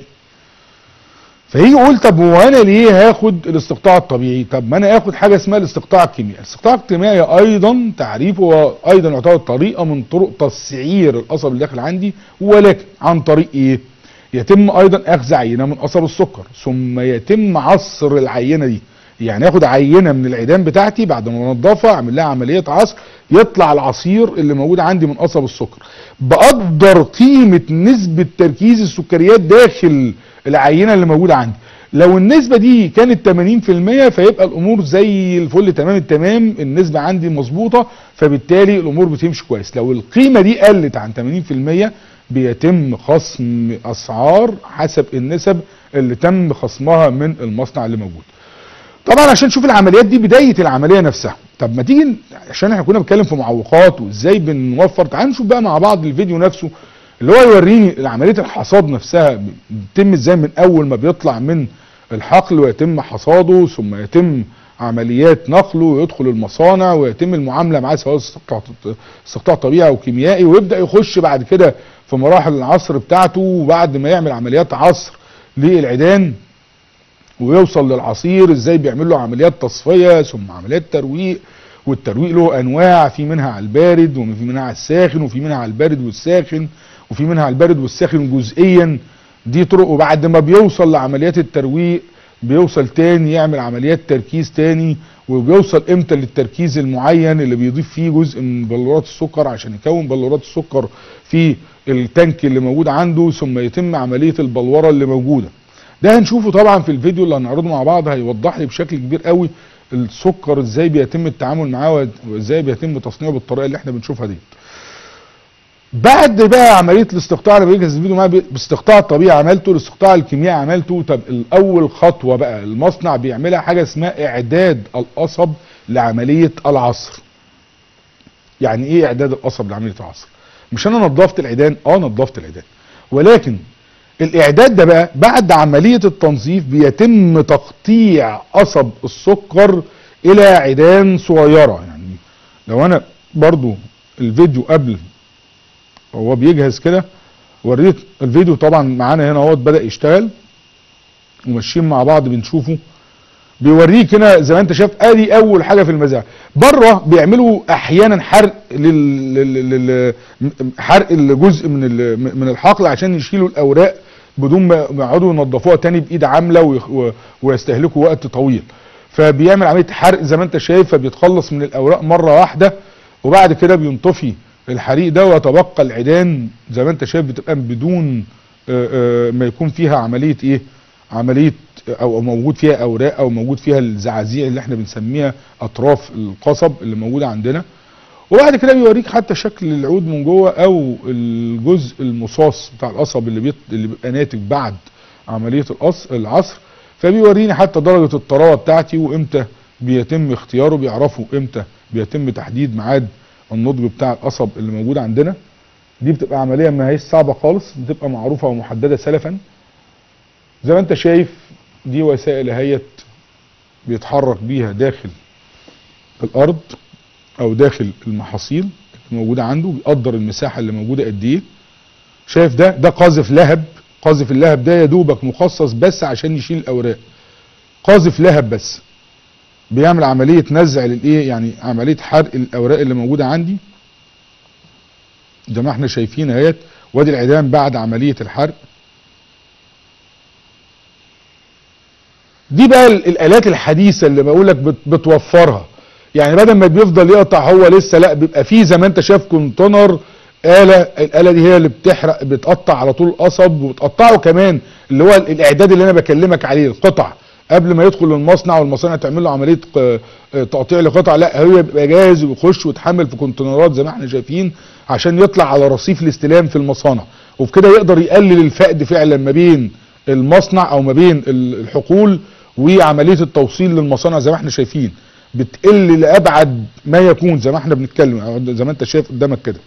فيجي يقول طب هو انا ليه هاخد الاستقطاع الطبيعي طب ما انا اخد حاجه اسمها الاستقطاع الكيميائي الاستقطاع الكيميائي ايضا تعريفه هو ايضا يعتبر طريقه من طرق تسعير القصب اللي داخل عندي ولكن عن طريق ايه يتم ايضا اخذ عينه من قصب السكر ثم يتم عصر العينه دي يعني اخد عينه من العيدان بتاعتي بعد ما انضفها اعمل لها عمليه عصر يطلع العصير اللي موجود عندي من قصب السكر بقدر قيمه نسبه تركيز السكريات داخل العينه اللي موجوده عندي لو النسبة دي كانت 80% فيبقى الامور زي الفل تمام التمام النسبة عندي مظبوطة فبالتالي الامور بتمشي كويس لو القيمة دي قلت عن 80% بيتم خصم اسعار حسب النسب اللي تم خصمها من المصنع اللي موجود طبعا عشان نشوف العمليات دي بداية العملية نفسها طب ما تيجي عشان احنا كنا بنتكلم في معوقات وازاي بنوفر تعال نشوف بقى مع بعض الفيديو نفسه اللي هو يوريني عملية الحصاد نفسها بتتم ازاي من اول ما بيطلع من الحقل ويتم حصاده ثم يتم عمليات نقله ويدخل المصانع ويتم المعاملة معاه سواء استقطاع طبيعي او كيميائي ويبدأ يخش بعد كده في مراحل العصر بتاعته وبعد ما يعمل عمليات عصر للعيدان ويوصل للعصير ازاي بيعمل له عمليات تصفية ثم عمليات ترويق والترويق له انواع في منها على البارد وفي منها على الساخن وفي منها على البارد والساخن وفي منها على البارد والساخن جزئيا دي طرق وبعد ما بيوصل لعمليات الترويق بيوصل تاني يعمل عمليات تركيز تاني وبيوصل امتى للتركيز المعين اللي بيضيف فيه جزء من بلورات السكر عشان يكون بلورات السكر في التانك اللي موجود عنده ثم يتم عملية البلورة اللي موجودة ده هنشوفه طبعا في الفيديو اللي هنعرضه مع بعض هيوضح لي بشكل كبير قوي السكر ازاي بيتم التعامل معاه وازاي بيتم تصنيعه بالطريقه اللي احنا بنشوفها دي بعد بقى عمليه الاستقطاع اللي بيجهز الفيديو معاه باستقطاع الطبيعي عملته الاستقطاع الكيميائي عملته طب الاول خطوه بقى المصنع بيعملها حاجه اسمها اعداد القصب لعمليه العصر يعني ايه اعداد القصب لعمليه العصر مش انا نظفت العيدان اه نظفت العيدان ولكن الاعداد ده بقى بعد عمليه التنظيف بيتم تقطيع قصب السكر الى عيدان صغيره يعني لو انا برضو الفيديو قبل هو بيجهز كده وريت الفيديو طبعا معانا هنا اهوت بدا يشتغل وماشيين مع بعض بنشوفه بيوريك هنا زي ما انت شايف ادي اول حاجه في المزارع بره بيعملوا احيانا حرق لل... لل... لل... حرق الجزء من ال... من الحقل عشان يشيلوا الاوراق بدون ما يقعدوا ينظفوها تاني بايد عامله ويخ... و... ويستهلكوا وقت طويل فبيعمل عمليه حرق زي ما انت شايف فبيتخلص من الاوراق مره واحده وبعد كده بينطفي الحريق ده ويتبقى العيدان زي ما انت شايف بتبقى بدون آآ آآ ما يكون فيها عمليه ايه عمليه او موجود فيها اوراق او موجود فيها الزعازيع اللي احنا بنسميها اطراف القصب اللي موجوده عندنا وبعد كده بيوريك حتى شكل العود من جوه او الجزء المصاص بتاع القصب اللي بيت... اللي بيبقى ناتج بعد عمليه القص العصر فبيوريني حتى درجه الطراوه بتاعتي وامتى بيتم اختياره بيعرفوا امتى بيتم تحديد ميعاد النضج بتاع القصب اللي موجود عندنا دي بتبقى عمليه ما هيش صعبه خالص بتبقى معروفه ومحدده سلفا زي ما انت شايف دي وسائل اهيت بيتحرك بيها داخل الارض او داخل المحاصيل اللي موجوده عنده بيقدر المساحه اللي موجوده قد ايه شايف ده ده قاذف لهب قاذف اللهب ده يا دوبك مخصص بس عشان يشيل الاوراق قاذف لهب بس بيعمل عمليه نزع للايه يعني عمليه حرق الاوراق اللي موجوده عندي زي ما احنا شايفين اهيت وادي العيدان بعد عمليه الحرق دي بقى الالات الحديثه اللي بقول لك بتوفرها يعني بدل ما بيفضل يقطع هو لسه لا بيبقى فيه زي ما انت شايف كونتينر آلة الآلة دي هي اللي بتحرق بتقطع على طول القصب وبتقطعه كمان اللي هو الإعداد اللي أنا بكلمك عليه القطع قبل ما يدخل المصنع والمصانع تعمل له عملية تقطيع لقطع لا هو بيبقى جاهز ويخش ويتحمل في كونتينرات زي ما احنا شايفين عشان يطلع على رصيف الاستلام في المصانع وبكده يقدر يقلل الفقد فعلا ما بين المصنع او ما بين الحقول وعمليه التوصيل للمصانع زي ما احنا شايفين بتقل لابعد ما يكون زي ما احنا بنتكلم زي ما انت شايف قدامك كده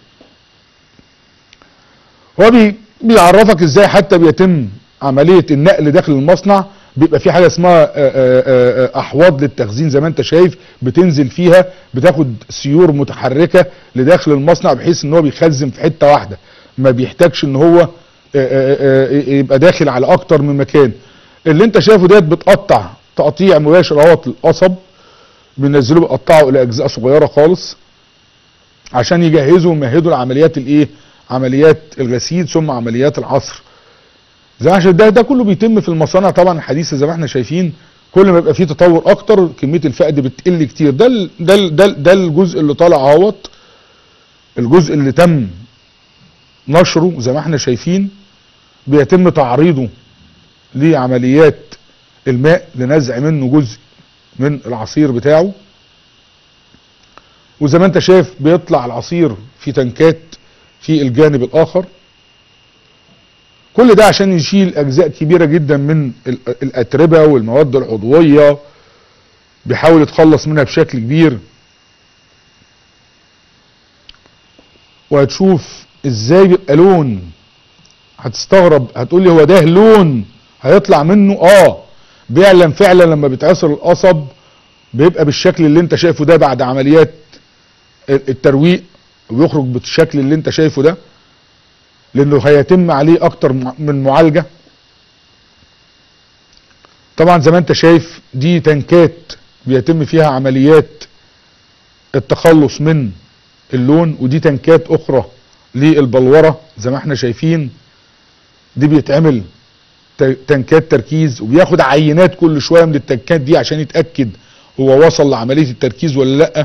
هو بي بيعرفك ازاي حتى بيتم عمليه النقل داخل المصنع بيبقى في حاجه اسمها احواض للتخزين زي ما انت شايف بتنزل فيها بتاخد سيور متحركه لداخل المصنع بحيث ان هو بيخزن في حته واحده ما بيحتاجش ان هو يبقى داخل على اكتر من مكان اللي انت شايفه ديت بتقطع تقطيع مباشر اهوت القصب بينزلوه بيقطعوا الى اجزاء صغيره خالص عشان يجهزوا ويمهدوا لعمليات الايه عمليات الغسيل ثم عمليات العصر زي ما ده ده كله بيتم في المصانع طبعا الحديثه زي ما احنا شايفين كل ما يبقى فيه تطور اكتر كميه الفقد بتقل كتير ده ال ده ال ده, ال ده الجزء اللي طالع اهوت الجزء اللي تم نشره زي ما احنا شايفين بيتم تعريضه لعمليات الماء لنزع منه جزء من العصير بتاعه وزي ما انت شايف بيطلع العصير في تنكات في الجانب الاخر كل ده عشان يشيل اجزاء كبيره جدا من الاتربه والمواد العضويه بيحاول يتخلص منها بشكل كبير وهتشوف ازاي بيبقى لون هتستغرب هتقول لي هو ده لون هيطلع منه اه بيعلم فعلا لما بيتعصر القصب بيبقى بالشكل اللي انت شايفه ده بعد عمليات الترويق ويخرج بالشكل اللي انت شايفه ده لانه هيتم عليه اكتر من معالجة طبعا زي ما انت شايف دي تنكات بيتم فيها عمليات التخلص من اللون ودي تنكات اخرى للبلورة زي ما احنا شايفين دي بيتعمل تنكات تركيز وبياخد عينات كل شوية من التنكات دي عشان يتأكد هو وصل لعملية التركيز ولا لأ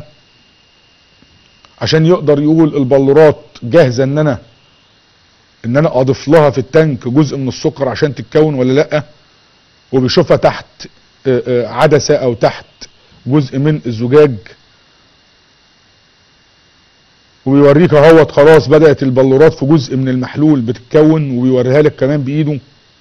عشان يقدر يقول البلورات جاهزة ان انا ان انا اضيف لها في التانك جزء من السكر عشان تتكون ولا لا وبيشوفها تحت عدسة او تحت جزء من الزجاج وبيوريك اهوت خلاص بدأت البلورات في جزء من المحلول بتتكون وبيوريها لك كمان بايده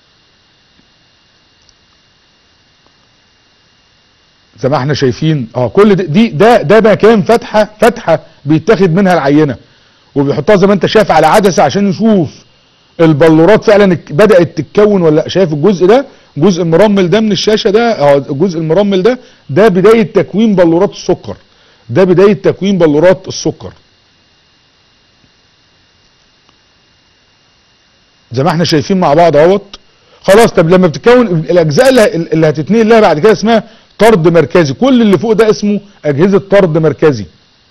زي ما احنا شايفين اه كل ده- دي ده ده مكان فتحه فتحه بيتاخد منها العينه وبيحطها زي ما انت شايف على عدسه عشان يشوف البلورات فعلا ك- بدات تتكون ولا لأ. شايف الجزء ده الجزء المرمل ده من الشاشه ده اه الجزء المرمل ده ده بدايه تكوين بلورات السكر ده بدايه تكوين بلورات السكر زي ما احنا شايفين مع بعض اهوت خلاص طب لما بتتكون الاجزاء اللي, اللي هتتنقل لها بعد كده اسمها طرد مركزي كل اللي فوق ده اسمه اجهزه طرد مركزي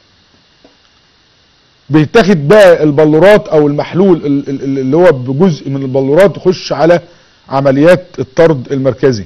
بيتاخد بقى البلورات او المحلول ال- ال- اللي هو بجزء من البلورات يخش على عمليات الطرد المركزي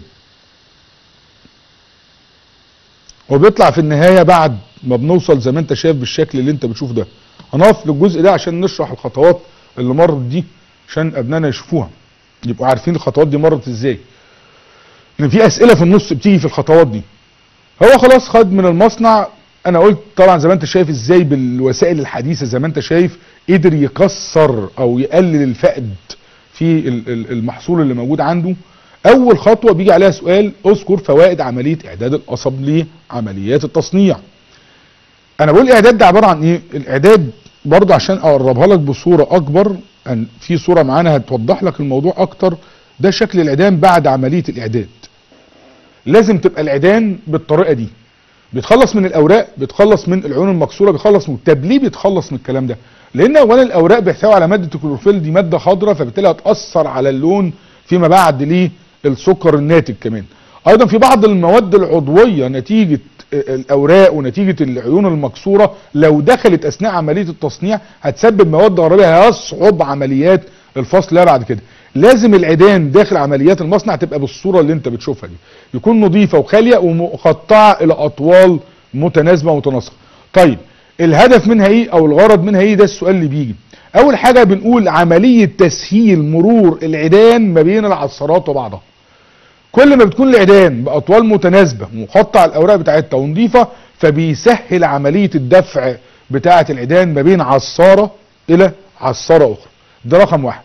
وبيطلع في النهايه بعد ما بنوصل زي ما انت شايف بالشكل اللي انت بتشوف ده هنقف للجزء ده عشان نشرح الخطوات اللي مرت دي عشان ابنائنا يشوفوها يبقوا عارفين الخطوات دي مرت ازاي ان في اسئله في النص بتيجي في الخطوات دي هو خلاص خد من المصنع انا قلت طبعا زي ما انت شايف ازاي بالوسائل الحديثه زي ما انت شايف قدر يكسر او يقلل الفقد في ال- ال- المحصول اللي موجود عنده اول خطوه بيجي عليها سؤال اذكر فوائد عمليه اعداد القصب لعمليات التصنيع انا بقول الاعداد ده عباره عن ايه الاعداد برضه عشان اقربها لك بصوره اكبر ان في صوره معانا هتوضح لك الموضوع اكتر ده شكل العيدان بعد عمليه الاعداد لازم تبقى العيدان بالطريقه دي بيتخلص من الاوراق بيتخلص من العيون المكسوره بيخلص من طب ليه بيتخلص من الكلام ده لان اولا الاوراق بيحتوي على ماده الكلوروفيل دي ماده خضراء فبالتالي هتاثر على اللون فيما بعد للسكر الناتج كمان ايضا في بعض المواد العضويه نتيجه الاوراق ونتيجه العيون المكسوره لو دخلت اثناء عمليه التصنيع هتسبب مواد غربيه هيصعب عمليات الفصل لها بعد كده لازم العيدان داخل عمليات المصنع تبقى بالصوره اللي انت بتشوفها دي يكون نظيفه وخاليه ومقطعه الى اطوال متناسبه ومتناسقه طيب الهدف منها ايه او الغرض منها ايه ده السؤال اللي بيجي اول حاجه بنقول عمليه تسهيل مرور العيدان ما بين العصارات وبعضها كل ما بتكون العيدان باطوال متناسبه ومقطع الاوراق بتاعتها ونظيفه فبيسهل عمليه الدفع بتاعه العيدان ما بين عصاره الى عصاره اخرى ده رقم واحد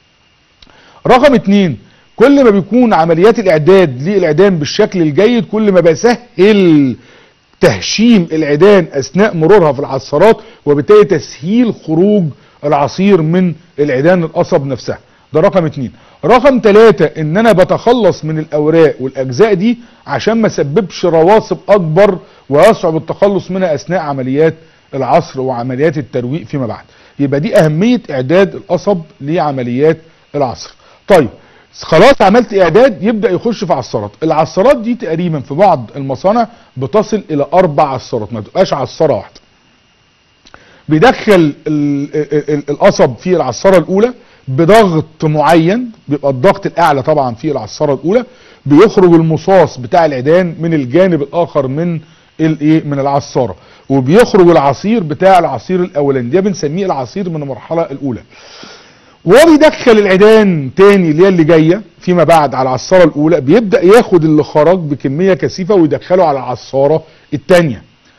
رقم اتنين كل ما بيكون عمليات الاعداد للعيدان بالشكل الجيد كل ما بسهل تهشيم العيدان اثناء مرورها في العصارات وبالتالي تسهيل خروج العصير من العيدان القصب نفسها ده رقم اتنين رقم تلاتة ان انا بتخلص من الاوراق والاجزاء دي عشان ما سببش رواسب اكبر ويصعب التخلص منها اثناء عمليات العصر وعمليات الترويق فيما بعد يبقى دي اهمية اعداد القصب لعمليات العصر طيب خلاص عملت اعداد يبدا يخش في عصارات العصارات دي تقريبا في بعض المصانع بتصل الى اربع عصارات ما تبقاش عصاره واحده بيدخل ال- ال- ال- القصب في العصاره الاولى بضغط معين بيبقى الضغط الاعلى طبعا في العصاره الاولى بيخرج المصاص بتاع العيدان من الجانب الاخر من الايه من العصاره وبيخرج العصير بتاع العصير الاولاني ده بنسميه العصير من المرحله الاولى وهو بيدخل العيدان تاني اللي هي اللي جايه فيما بعد على العصاره الاولى بيبدا ياخد اللي خرج بكميه كثيفه ويدخله على العصاره الثانيه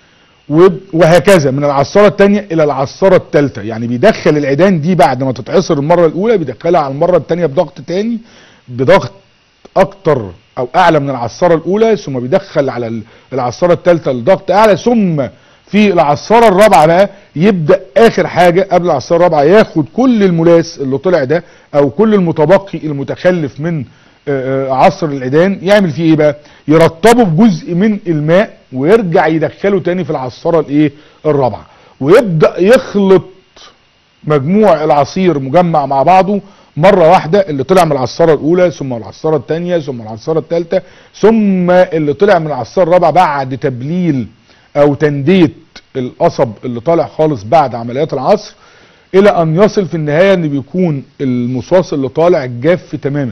وهكذا من العصاره الثانيه الى العصاره الثالثه يعني بيدخل العيدان دي بعد ما تتعصر المره الاولى بيدخلها على المره الثانيه بضغط تاني بضغط اكتر او اعلى من العصاره الاولى ثم بيدخل على ال- العصاره الثالثه لضغط اعلى ثم في العصاره الرابعه بقى يبدا اخر حاجه قبل العصاره الرابعه ياخد كل الملاس اللي طلع ده او كل المتبقي المتخلف من آه، آه، عصر العيدان يعمل فيه ايه بقى يرطبه بجزء من الماء ويرجع يدخله تاني في العصاره الايه الرابعه ويبدا يخلط مجموع العصير مجمع مع بعضه مرة واحدة اللي طلع من العصارة الأولى ثم العصارة الثانية ثم العصارة الثالثة ثم اللي طلع من العصارة الرابعة بعد تبليل أو تندية القصب اللي طالع خالص بعد عمليات العصر إلى أن يصل في النهاية إن بيكون المصاص اللي طالع جاف تماما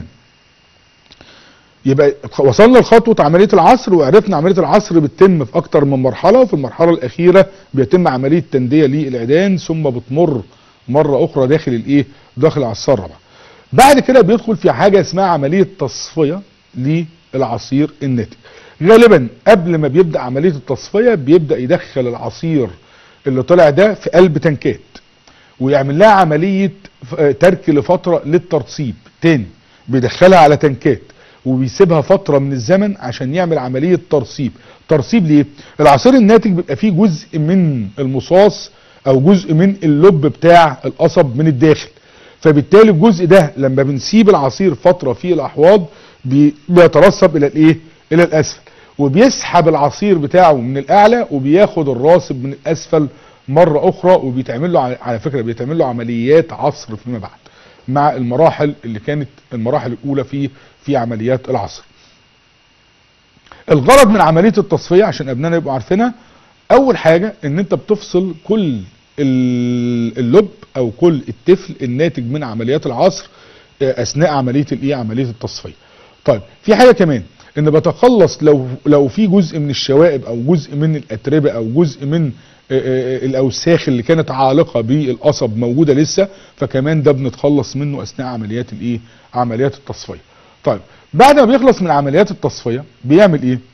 يبقى وصلنا لخطوة عملية العصر وعرفنا عملية العصر بتتم في أكتر من مرحلة وفي المرحلة الأخيرة بيتم عملية تندية للعيدان ثم بتمر مرة أخرى داخل الإيه؟ داخل العصار الرابعة. بعد كده بيدخل في حاجة اسمها عملية تصفية للعصير الناتج. غالبا قبل ما بيبدا عمليه التصفيه بيبدا يدخل العصير اللي طلع ده في قلب تنكات ويعمل لها عمليه ف- آه، ترك لفتره للترسيب تاني بيدخلها على تنكات وبيسيبها فتره من الزمن عشان يعمل عمليه ترسيب ترسيب ليه العصير الناتج بيبقى فيه جزء من المصاص او جزء من اللب بتاع القصب من الداخل فبالتالي الجزء ده لما بنسيب العصير فتره في الاحواض بي- بيترسب الى الايه الى الاسفل وبيسحب العصير بتاعه من الاعلى وبياخد الراسب من الاسفل مره اخرى وبيتعمل له على- على فكره بيتعمل له عمليات عصر فيما بعد مع المراحل اللي كانت المراحل الاولى في في عمليات العصر الغرض من عمليه التصفيه عشان ابنائنا يبقوا عارفينها اول حاجه ان انت بتفصل كل ال- اللب او كل التفل الناتج من عمليات العصر آه، اثناء عمليه الايه عمليه التصفيه طيب في حاجه كمان ان بتخلص لو لو في جزء من الشوائب او جزء من الاتربه او جزء من آه، آه، الاوساخ اللي كانت عالقه بالقصب موجوده لسه فكمان ده بنتخلص منه اثناء عمليات الايه عمليات التصفيه طيب بعد ما بيخلص من عمليات التصفيه بيعمل ايه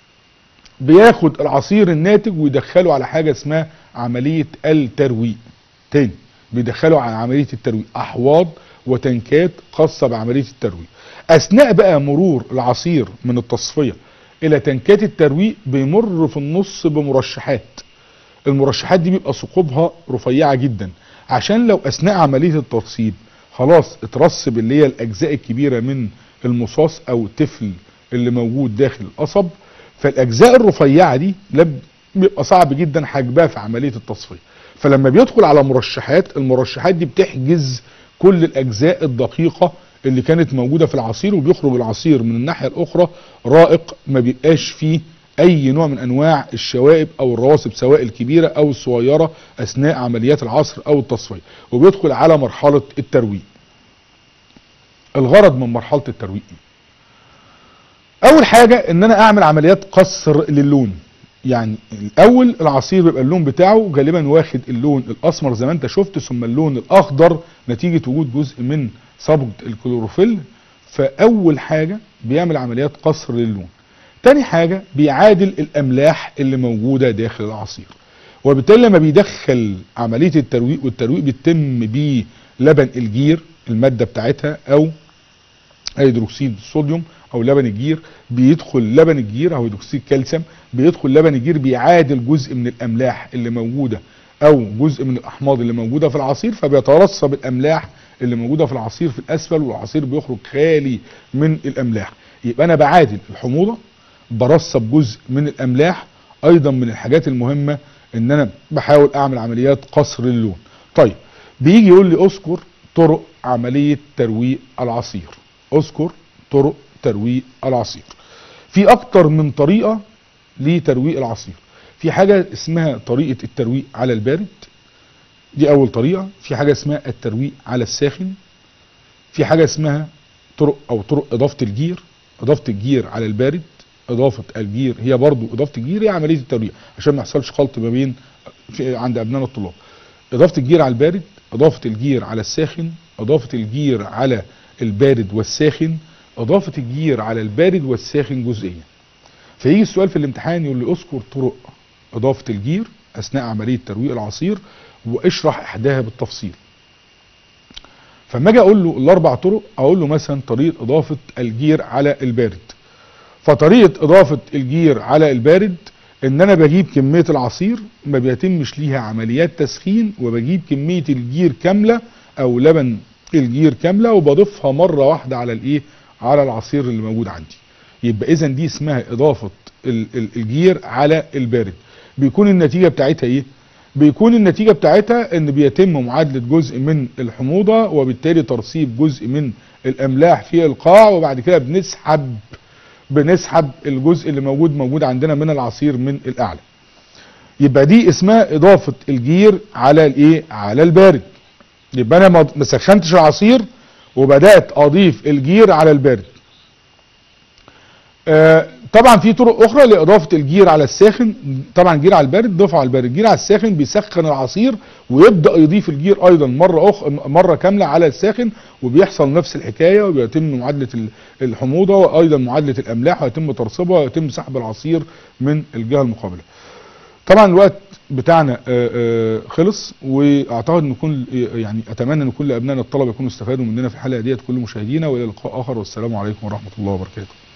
بياخد العصير الناتج ويدخله على حاجه اسمها عمليه الترويق تاني بيدخله على عمليه الترويق احواض وتنكات خاصه بعمليه الترويق اثناء بقى مرور العصير من التصفيه الى تنكات الترويق بيمر في النص بمرشحات المرشحات دي بيبقى ثقوبها رفيعه جدا عشان لو اثناء عمليه الترسيب خلاص اترسب اللي هي الاجزاء الكبيره من المصاص او التفل اللي موجود داخل القصب فالاجزاء الرفيعه دي لم بيبقى صعب جدا حجبها في عمليه التصفيه فلما بيدخل على مرشحات المرشحات دي بتحجز كل الاجزاء الدقيقه اللي كانت موجوده في العصير وبيخرج العصير من الناحيه الاخرى رائق ما بيبقاش فيه اي نوع من انواع الشوائب او الرواسب سواء الكبيره او الصغيره اثناء عمليات العصر او التصفيه وبيدخل على مرحله الترويق الغرض من مرحله الترويق إيه؟ اول حاجه ان انا اعمل عمليات قصر للون يعني الاول العصير بيبقى اللون بتاعه غالبا واخد اللون الاسمر زي ما انت شفت ثم اللون الاخضر نتيجه وجود جزء من صبغه الكلوروفيل فاول حاجه بيعمل عمليات قصر للون تاني حاجه بيعادل الاملاح اللي موجوده داخل العصير وبالتالي لما بيدخل عمليه الترويق والترويق بيتم بلبن الجير الماده بتاعتها او هيدروكسيد الصوديوم او لبن الجير بيدخل لبن الجير او هيدروكسيد كالسيوم بيدخل لبن الجير بيعادل جزء من الاملاح اللي موجوده او جزء من الاحماض اللي موجوده في العصير فبيترسب الاملاح اللي موجوده في العصير في الاسفل والعصير بيخرج خالي من الاملاح يبقى انا بعادل الحموضه برسب جزء من الاملاح ايضا من الحاجات المهمه ان انا بحاول اعمل عمليات قصر اللون طيب بيجي يقول لي اذكر طرق عمليه ترويق العصير اذكر طرق ترويق العصير في اكتر من طريقه لترويق العصير في حاجه اسمها طريقه الترويق على البارد دي اول طريقه في حاجه اسمها الترويق على الساخن في حاجه اسمها طرق او طرق اضافه الجير اضافه الجير على البارد اضافه الجير هي برضو اضافه الجير هي عمليه الترويق عشان ما يحصلش خلط ما بين في عند ابنائنا الطلاب اضافه الجير على البارد اضافه الجير على الساخن اضافه الجير على البارد والساخن اضافه الجير على البارد والساخن جزئيا فيجي السؤال في الامتحان يقول لي اذكر طرق اضافه الجير اثناء عمليه ترويق العصير واشرح احداها بالتفصيل فما اجي اقول له الاربع طرق اقول له مثلا طريقه اضافه الجير على البارد فطريقه اضافه الجير على البارد ان انا بجيب كميه العصير ما بيتمش ليها عمليات تسخين وبجيب كميه الجير كامله او لبن الجير كامله وبضيفها مره واحده على الايه على العصير اللي موجود عندي يبقى اذا دي اسمها اضافه ال- ال- الجير على البارد بيكون النتيجه بتاعتها ايه بيكون النتيجه بتاعتها ان بيتم معادله جزء من الحموضه وبالتالي ترسيب جزء من الاملاح في القاع وبعد كده بنسحب بنسحب الجزء اللي موجود موجود عندنا من العصير من الاعلى يبقى دي اسمها اضافه الجير على الايه على البارد يبقى انا ما ما سخنتش العصير وبدات اضيف الجير على البارد آه طبعا في طرق اخرى لاضافه الجير على الساخن طبعا الجير على البارد ضيفه على البارد الجير على الساخن بيسخن العصير ويبدا يضيف الجير ايضا مره اخرى مره كامله على الساخن وبيحصل نفس الحكايه وبيتم معادله ال- الحموضه وايضا معادله الاملاح ويتم ترسيبها ويتم سحب العصير من الجهه المقابله طبعا الوقت بتاعنا آه، آه، خلص واعتقد ان كل يعني اتمنى ان كل ابنائنا الطلبه يكونوا استفادوا مننا في الحلقه ديت كل مشاهدينا والى لقاء اخر والسلام عليكم ورحمه الله وبركاته